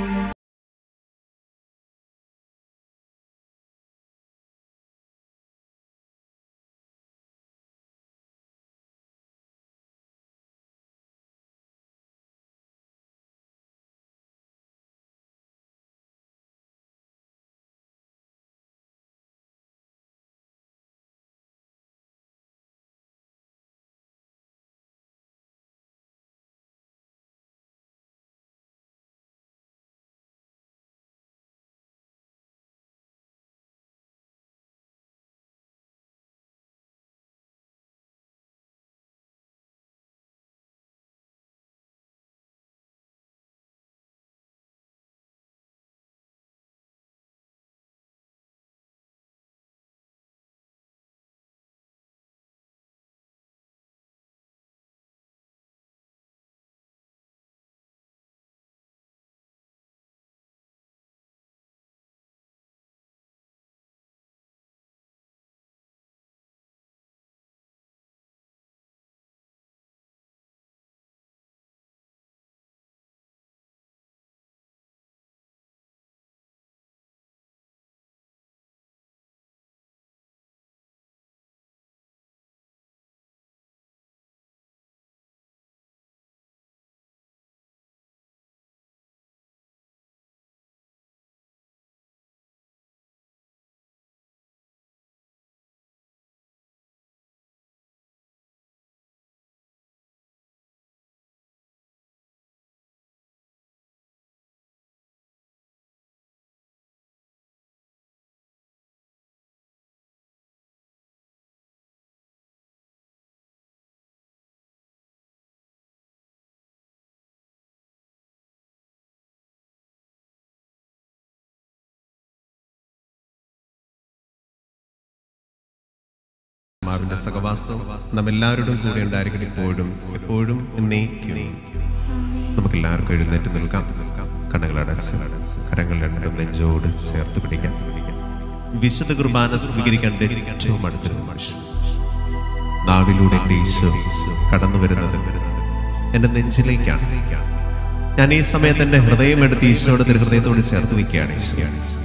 പരിശുദ്ധാത്മാവിന്റെ സഹവാസവും നാം എല്ലാവരോടും കൂടെ ഉണ്ടായിരിക്കണം ഇപ്പോഴും എപ്പോഴും എന്നേക്കും നമുക്ക് എല്ലാവർക്കും എഴുന്നേറ്റ് നിൽക്കാം കണ്ണുകളടച്ച് കരങ്ങൾ രണ്ടും നെഞ്ചോട് ചേർത്ത് പിടിക്കാം വിശുദ്ധ കുർബാന സ്വീകരിക്കേണ്ട ഏറ്റവും അടുത്തൊരു മനുഷ്യൻ നാവിലൂടെ എൻ്റെ ഈശോ കടന്നു വരുന്നത് എൻ്റെ നെഞ്ചിലേക്കാണ് ഞാൻ ഈ സമയത്ത് എൻ്റെ ഹൃദയം എടുത്ത് ഈശോയുടെ തിരുഹൃദയത്തോട് ചേർത്ത് വയ്ക്കുകയാണ് ഈശോ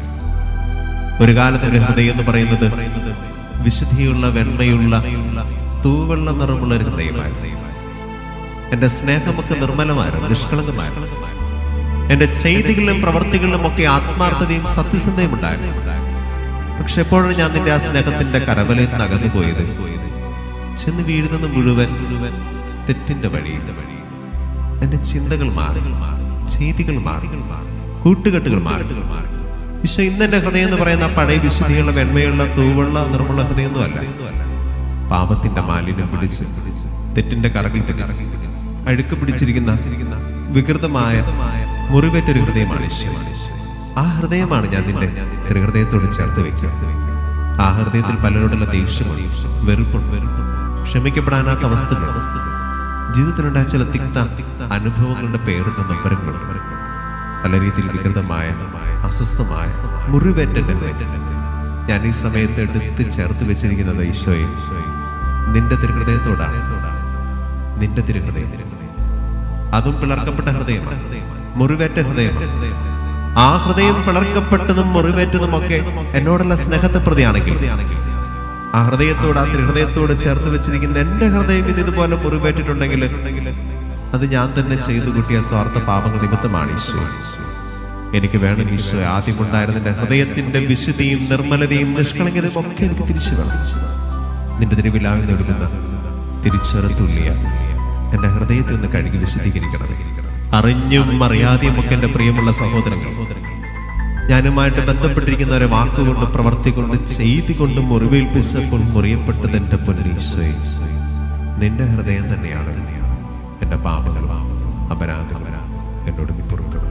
ഒരു കാലത്ത് എൻ്റെ ഹൃദയം എന്ന് പറയുന്നത് വിശുദ്ധിയുള്ള വെണ്മയുള്ള തൂവെള്ള നിറമുള്ള ഒരു ഹൃദയമായിരുന്നു എന്റെ സ്നേഹമൊക്കെ നിർമ്മലമായിരുന്നു നിഷ്കളങ്കമായിരുന്നു എന്റെ ചെയ്തികളിലും പ്രവർത്തികളിലും ഒക്കെ ആത്മാർത്ഥതയും സത്യസന്ധയും ഉണ്ടായിരുന്നു പക്ഷെ എപ്പോഴും ഞാൻ നിന്റെ ആ സ്നേഹത്തിന്റെ കരവലയിൽ നിന്ന് അകന്നു പോയത് ചെന്ന് വീഴുന്നത് മുഴുവൻ മുഴുവൻ തെറ്റിന്റെ വഴിയുടെ വഴി എന്റെ ചിന്തകൾ മാറി ചെയ്തികൾ മാറി കൂട്ടുകെട്ടുകൾ മാറി ഈശോ ഇന്ന് എന്റെ ഹൃദയം എന്ന് പറയുന്ന ആ പഴയ വിശുദ്ധിയുള്ള വെണ്മയുള്ള തൂവുള്ള നിർമ്മല ഹൃദയമൊന്നുമല്ല പാപത്തിന്റെ മാലിന്യം പിടിച്ച് തെറ്റിന്റെ കറകിൽ പിടിച്ച് അഴുക്ക് പിടിച്ചിരിക്കുന്ന വികൃതമായ മുറിവേറ്റൊരു ഹൃദയമാണ് ഈശോ ആ ഹൃദയമാണ് ഞാൻ നിന്റെ ഹൃദയത്തോട് ചേർത്ത് വെച്ചത് ആ ഹൃദയത്തിൽ പലരോടുള്ള ദേഷ്യമുണ്ട് വെറുപ്പുണ്ട് ക്ഷമിക്കപ്പെടാനാത്ത അവസ്ഥകൾ ജീവിതത്തിലുണ്ടായ ചില തിക്ത അനുഭവങ്ങളുടെ പേരുന്ന നമ്പരങ്ങളുണ്ട് പല രീതിയിൽ വികൃതമായ അസ്വസ്ഥമായ മുറിവേറ്റ ഞാൻ ഈ സമയത്ത് എടുത്ത് ചേർത്ത് വെച്ചിരിക്കുന്നത് ഈശോയെ നിന്റെ തിരുഹൃദയത്തോടാണ് നിന്റെ തിരുഹൃദയം അതും പിളർക്കപ്പെട്ട ഹൃദയമാണ് മുറിവേറ്റ ഹൃദയമാണ് ആ ഹൃദയം പിളർക്കപ്പെട്ടതും മുറിവേറ്റതും ഒക്കെ എന്നോടുള്ള സ്നേഹത്തെ പ്രതിയാണെങ്കിൽ ആ ഹൃദയത്തോട് ആ തിരുഹൃദയത്തോട് ചേർത്ത് വെച്ചിരിക്കുന്ന എന്റെ ഹൃദയം ഇന്ന് ഇതുപോലെ മുറിവേറ്റിട്ടുണ്ടെങ്കിൽ അത് ഞാൻ തന്നെ ചെയ്തു കൂട്ടിയ സ്വാർത്ഥ പാപങ്ങൾ നിമിത്തമാണ് ഈശോ എനിക്ക് വേണം ഈശോ ആദ്യമുണ്ടായിരുന്ന എന്റെ ഹൃദയത്തിന്റെ വിശുദ്ധിയും നിർമ്മലതയും നിഷ്കളങ്കതയും ഒക്കെ എനിക്ക് തിരിച്ചു വേണം നിന്റെ തിരുവിലാവിൽ ഒടുക്കുന്ന തിരിച്ചെറുത്തുള്ളിയ എന്റെ ഹൃദയത്തിൽ നിന്ന് കഴുകി വിശദീകരിക്കണം അറിഞ്ഞും അറിയാതെയും ഒക്കെ എന്റെ പ്രിയമുള്ള സഹോദരങ്ങൾ ഞാനുമായിട്ട് ബന്ധപ്പെട്ടിരിക്കുന്ന ഒരു വാക്കുകൊണ്ട് പ്രവർത്തി കൊണ്ട് ചെയ്തി കൊണ്ട് മുറിവേൽപ്പിച്ചപ്പോൾ മുറിയപ്പെട്ടത് എന്റെ പൊന്നീശ്വേ നിന്റെ ഹൃദയം തന്നെയാണ് എന്റെ പാപങ്ങൾ അപരാധങ്ങൾ എന്നോട് നീ പൊറുക്കണം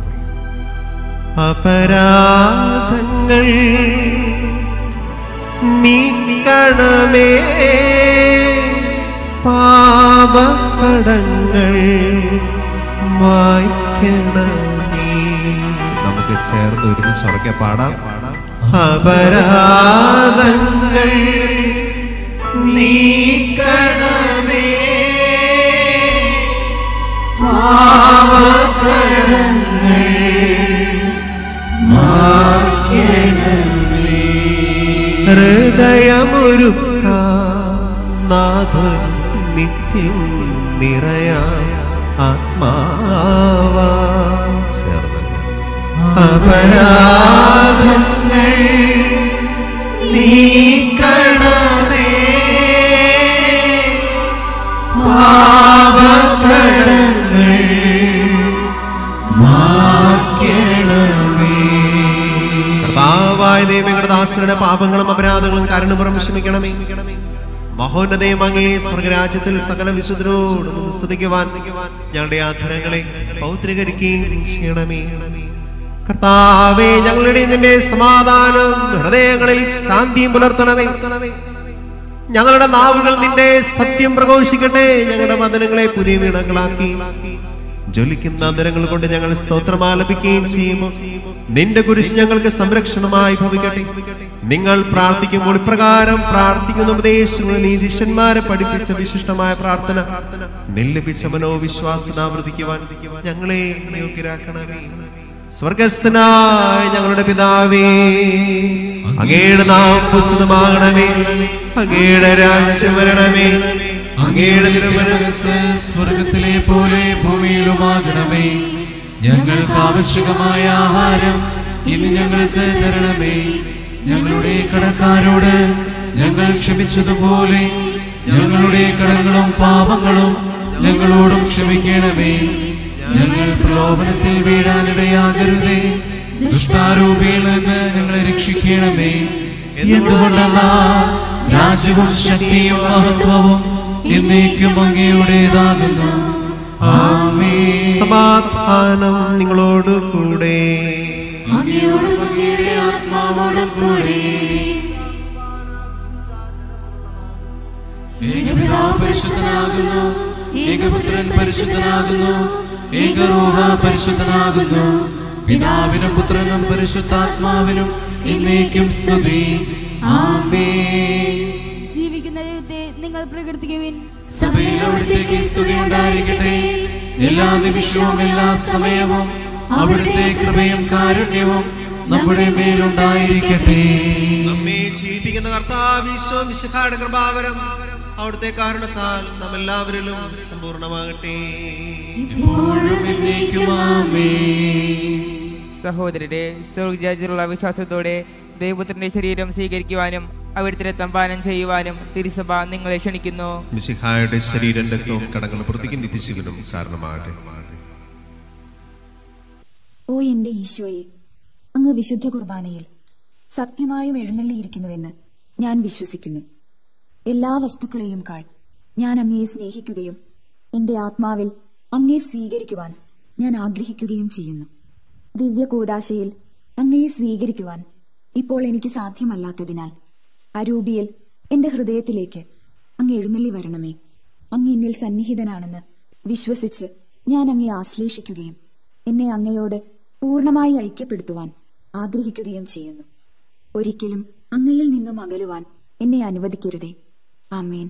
അപരാധങ്ങൾ നീക്കണമേ പാപക്കടങ്ങൾ മായ്ക്കണമേ നമുക്ക് ചേർന്ന് ഒരുമിച്ച് ഉറക്കെ പാടാം അപരാധങ്ങൾ നീക്കണമേ ഹൃദയമൊരുക്ക നാഥൻ നിത്യം നിറയാ ആത്മാവാ ചേർന്ന് അപരാധങ്ങൾ നീക്കണമേ പാപകടങ്ങൾ കർത്താവായ ദൈവങ്ങളുടെ ദാസരുടെ പാപങ്ങളും അപരാധങ്ങളും കാരണപുറം ക്ഷമിക്കണമേ മഹോന്നതയും അങ്ങേ സ്വർഗരാജ്യത്തിൽ സകല വിശുദ്ധരോടും സ്തുതിക്കുവാൻ ഞങ്ങളുടെ ആധരങ്ങളെ പൗത്രീകരിക്കുകയും ചെയ്യണമേ കർത്താവേ ഞങ്ങളുടെ നിന്റെ സമാധാനം ഹൃദയങ്ങളിൽ ശാന്തിയും പുലർത്തണമേ ഞങ്ങളുടെ നാവുകൾ നിന്റെ സത്യം പ്രഘോഷിക്കട്ടെ ഞങ്ങളുടെ വചനങ്ങളെ പുതിയ വീണങ്ങളാക്കി ജ്വലിക്കുന്ന നിരങ്ങൾ കൊണ്ട് ഞങ്ങൾ സ്തോത്രം ആലപിക്കുകയും ചെയ്യുമോ നിന്റെ കുരിശ് ഞങ്ങൾക്ക് സംരക്ഷണമായി ഭവിക്കട്ടെ നിങ്ങൾ പ്രാർത്ഥിക്കുമ്പോൾ ഇപ്രകാരം പ്രാർത്ഥിക്കുന്ന ഉപദേശങ്ങൾ നീ ശിഷ്യന്മാരെ പഠിപ്പിച്ച വിശിഷ്ടമായ പ്രാർത്ഥന നില്ലപിച്ച മനോവിശ്വാസനാവർത്തിക്കുവാൻ ഞങ്ങളെ യോഗ്യരാക്കണമേ സ്വർഗസ്ഥനായ ഞങ്ങളുടെ പിതാവേ അങ്ങയുടെ നാം പുച്ഛിതമാകണമേ അങ്ങയുടെ രാജ്യം വരണമേ അങ്ങയുടെ തിരുമനസ് സ്വർഗത്തിലെ പോലെ ഭൂമിയിലുമാകണമേ ഞങ്ങൾക്ക് ആവശ്യകമായ ആഹാരം ഇന്ന് ഞങ്ങൾക്ക് തരണമേ ഞങ്ങളുടെ കടക്കാരോട് ഞങ്ങൾ ക്ഷമിച്ചതുപോലെ ഞങ്ങളുടെ കടങ്ങളും പാപങ്ങളും ഞങ്ങളോടും ക്ഷമിക്കണമേ ഞങ്ങൾ പ്രലോഭനത്തിൽ വീഴാനിടയാകരുതേ ദുഷ്ടാരൂപിയിൽ നിന്ന് ഞങ്ങളെ രക്ഷിക്കണമേ എന്തുകൊണ്ടെന്നാ രാജ്യവും ശക്തിയും മഹത്വവും എന്നേക്കും അങ്ങയുടേതാകുന്നു ആമേ സമാധാനം നിങ്ങളോട് കൂടെ അങ്ങയോടും അങ്ങയുടെ ആത്മാവോടും കൂടെ പരിശുദ്ധനാകുന്നു ഏകപുത്രൻ പരിശുദ്ധനാകുന്നു ഏകരൂഹ പരിശുദ്ധനാകുന്നു പിതാവിനും പുത്രനും പരിശുദ്ധാത്മാവിനും എന്നേക്കും സ്തുതി ആമേ ജീവിക്കുന്ന ദൈവത്തെ നിങ്ങൾ പ്രകീർത്തിക്കുവിൻ സഭയിൽ അവിടുത്തേക്ക് സ്തുതി ഉണ്ടായിരിക്കട്ടെ എല്ലാ നിമിഷവും എല്ലാ സമയവും അവിടുത്തെ കൃപയും കാരുണ്യവും നമ്മുടെ മേലുണ്ടായിരിക്കട്ടെ നമ്മെ ജീവിപ്പിക്കുന്ന കർത്താവ് ഈശോ മിശിഹായുടെ കൃപാവരം അവിടുത്തെ കാരണത്താൽ നാം എല്ലാവരിലും സമ്പൂർണ്ണമാകട്ടെ ഇപ്പോഴും എന്നേക്കും ആമേൻ സഹോദരരെ സ്വർഗജാതിലുള്ള വിശ്വാസത്തോടെ ദൈവപുത്രന്റെ ശരീരം സ്വീകരിക്കുവാനും അവിടുത്തെ രക്തം പാനം ചെയ്യുവാനും തിരുസഭ നിങ്ങളെ ക്ഷണിക്കുന്നു മിശിഹായുടെ ശരീരം രക്തവും കടങ്ങളും പ്രതിക്കും നിത്യജീവനും കാരണമാകട്ടെ ഓ എന്റെ ഈശോയെ അങ്ങ് വിശുദ്ധ കുർബാനയിൽ സത്യമായും എഴുന്നള്ളിയിരിക്കുന്നുവെന്ന് ഞാൻ വിശ്വസിക്കുന്നു എല്ലാ വസ്തുക്കളെയും കാൾ ഞാൻ അങ്ങയെ സ്നേഹിക്കുകയും എന്റെ ആത്മാവിൽ അങ്ങയെ സ്വീകരിക്കുവാൻ ഞാൻ ആഗ്രഹിക്കുകയും ചെയ്യുന്നു ദിവ്യ കൂദാശയിൽ അങ്ങയെ സ്വീകരിക്കുവാൻ ഇപ്പോൾ എനിക്ക് സാധ്യമല്ലാത്തതിനാൽ അരൂപിയിൽ എന്റെ ഹൃദയത്തിലേക്ക് അങ്ങ് എഴുന്നള്ളി വരണമേ അങ്ങ് എന്നിൽ സന്നിഹിതനാണെന്ന് വിശ്വസിച്ച് ഞാൻ അങ്ങയെ ആശ്ലേഷിക്കുകയും എന്നെ അങ്ങയോട് പൂർണ്ണമായി ഐക്യപ്പെടുത്തുവാൻ ആഗ്രഹിക്കുകയും ചെയ്യുന്നു ഒരിക്കലും അങ്ങയിൽ നിന്നും അകലുവാൻ എന്നെ അനുവദിക്കരുതേ ആമേൻ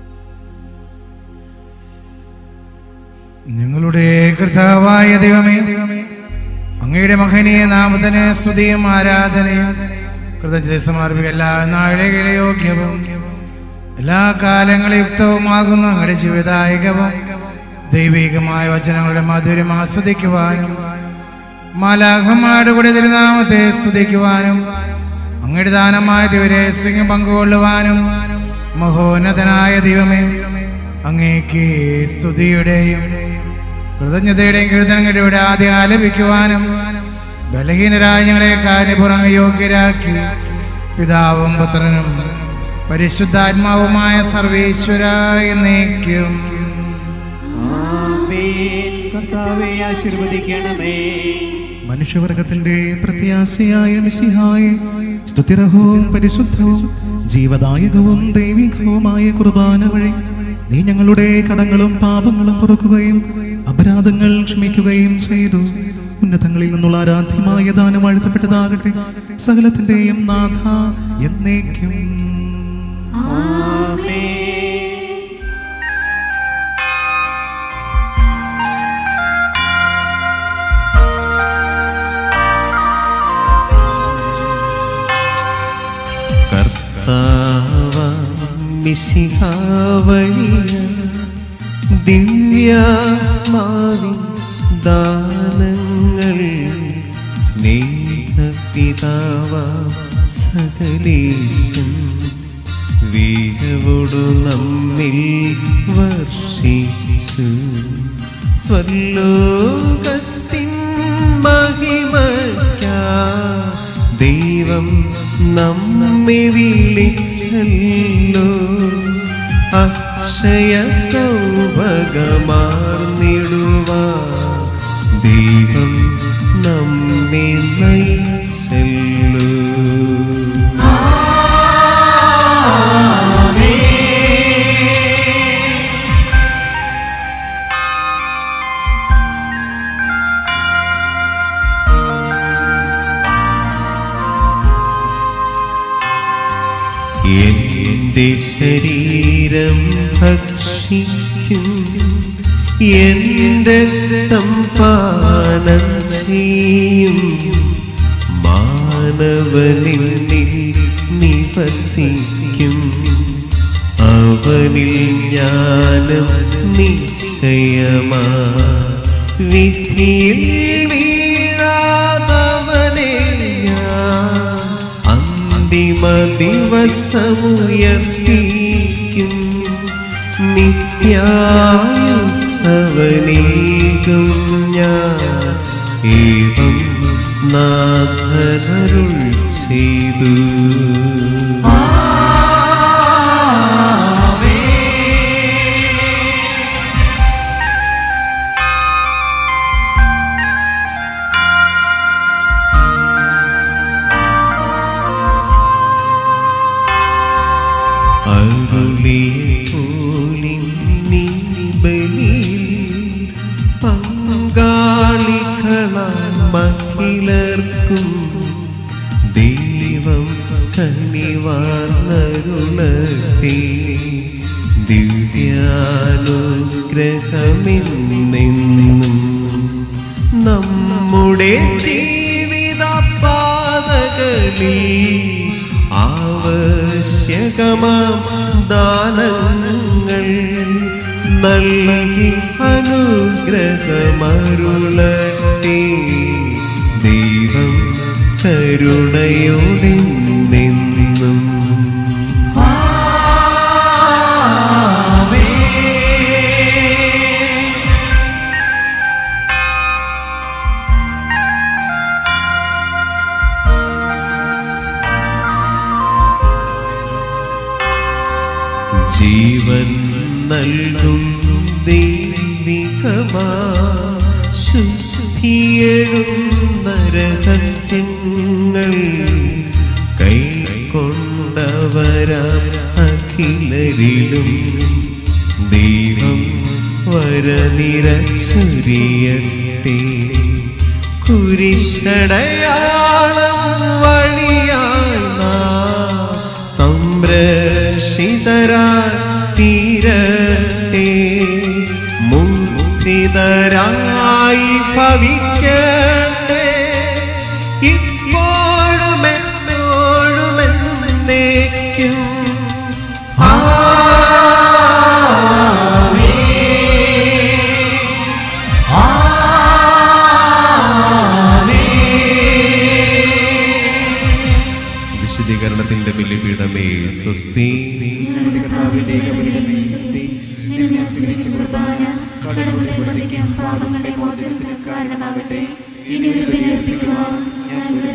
ഞങ്ങളുടെ കർത്താവായ ദൈവമേ അങ്ങയുടെ മഹനീയ നാമത്തിന് സ്തുതിയും ആരാധനയും കൃതജ്ഞത സമർപ്പിക്കുക എല്ലാ നാഴികളെ യോഗ്യവും എല്ലാ കാലങ്ങളും യുക്തവുമാകുന്നു അങ്ങയുടെ ജീവിതായകവും ദൈവികമായ വചനങ്ങളുടെ മധുരം ആസ്വദിക്കുവാനും മാലാഖമാരുടെ കൂടെ തിരുനാമത്തെ സ്തുതിക്കുവാനും അങ്ങയുടെ ദാനമായ ദിവരഹസ്യം പങ്കുകൊള്ളുവാനും മഹോന്നതനായ ദൈവമേ അങ്ങേക്ക് സ്തുതിയുടെയും കൃതജ്ഞതയുടെയും കീർത്തനങ്ങളുടെ ആദ്യം ആലപിക്കുവാനും ബലഹീനരായ ഞങ്ങളെ കാര്യപുറം യോഗ്യരാക്കി പിതാവും പുത്രനും പരിശുദ്ധാത്മാവുമായ സർവേശ്വര എന്നേക്കും കർത്താവെ ആശീർവദിക്കണമേ മനുഷ്യവർഗത്തിന്റെ പ്രത്യാശയായ മിശിഹായെ സ്തുതിരഹവും പരിശുദ്ധവും ജീവദായകവും ദൈവികവുമായ കുർബാന വഴി നീ ഞങ്ങളുടെ കടങ്ങളും പാപങ്ങളും പൊറുക്കുകയും അപരാധങ്ങൾ ക്ഷമിക്കുകയും ചെയ്തു ഉന്നതങ്ങളിൽ നിന്നുള്ള ആരാധ്യമായ ദാനം വാഴ്ത്തപ്പെട്ടതാകട്ടെ സകലത്തിന്റെയും നാഥ എന്നേക്കും കർത്താവ മിശിഹാവഴിയ ദിവ്യമാവിൻ ദാനങ്ങൾ സ്നേഹപിതാവ സകലേശം വീരവോടു നമ്മിൽ വർഷിച്ചു സ്വലോകത്തിൻ മഹിമയ്ക്കാ ദൈവം നമ്മെ വിളിച്ചല്ലോ അക്ഷയ സൗഭഗമാർന്നിടുവാ ദൈവം നമ്മെ നയിച്ചല്ലോ എന്റെ ശരീരം ഭക്ഷിക്കും എന്റെ രക്തം പാനം ചെയ്യും മാനവനിൽ നിവസിക്കും അവനിൽ ജ്ഞാനം നിശ്ചയമാ വിധിയിൽ വീഴാതവനെ ഞാൻ അന്തിമ ദിവസമുയർത്തിക്കും നിത്യായുസവനീകും ഞാൻ ഏവം നാഥനരുൾ ചെയ്തു അരുളിയ പോലിൻ ഞങ്ങൾക്കും ദൈവം കനിവാർന്നരുളട്ടെ ദിവ്യാനുഗ്രഹമെന്നെന്നും നമ്മുടെ ജീവിത പാതകളിൽ ആവശ്യകമാം ദാനങ്ങൾ നൽകി അനുഗ്രഹമരുളട്ടെ ദൈവം കരുണയോടെ നിന്നും ജീവൻ നൽകും ദൈവികമാ ശുദ്ധിയെഴുന്ന രഹസ്യങ്ങൾ കൈക്കൊണ്ടവരാം അഖിലരിലും ദൈവം വരനിരച്ചുരിയട്ടെ കുരിശടയാളം വഴിയായി നാം സംരക്ഷിതരായി തീരട്ടെ മുക്തിതരായി ഭവിക്കട്ടെ ഇപ്പോഴും എപ്പോഴും എന്നേക്കും വിശദീകരണത്തിന്റെ ബലിപീഠമേ സ്വസ്തി പാപങ്ങളുടെ മോചനത്തിന് കാരണമാകട്ടെ ഇനി ഒരു ബലിയർപ്പിക്കുവാൻ ഞാൻ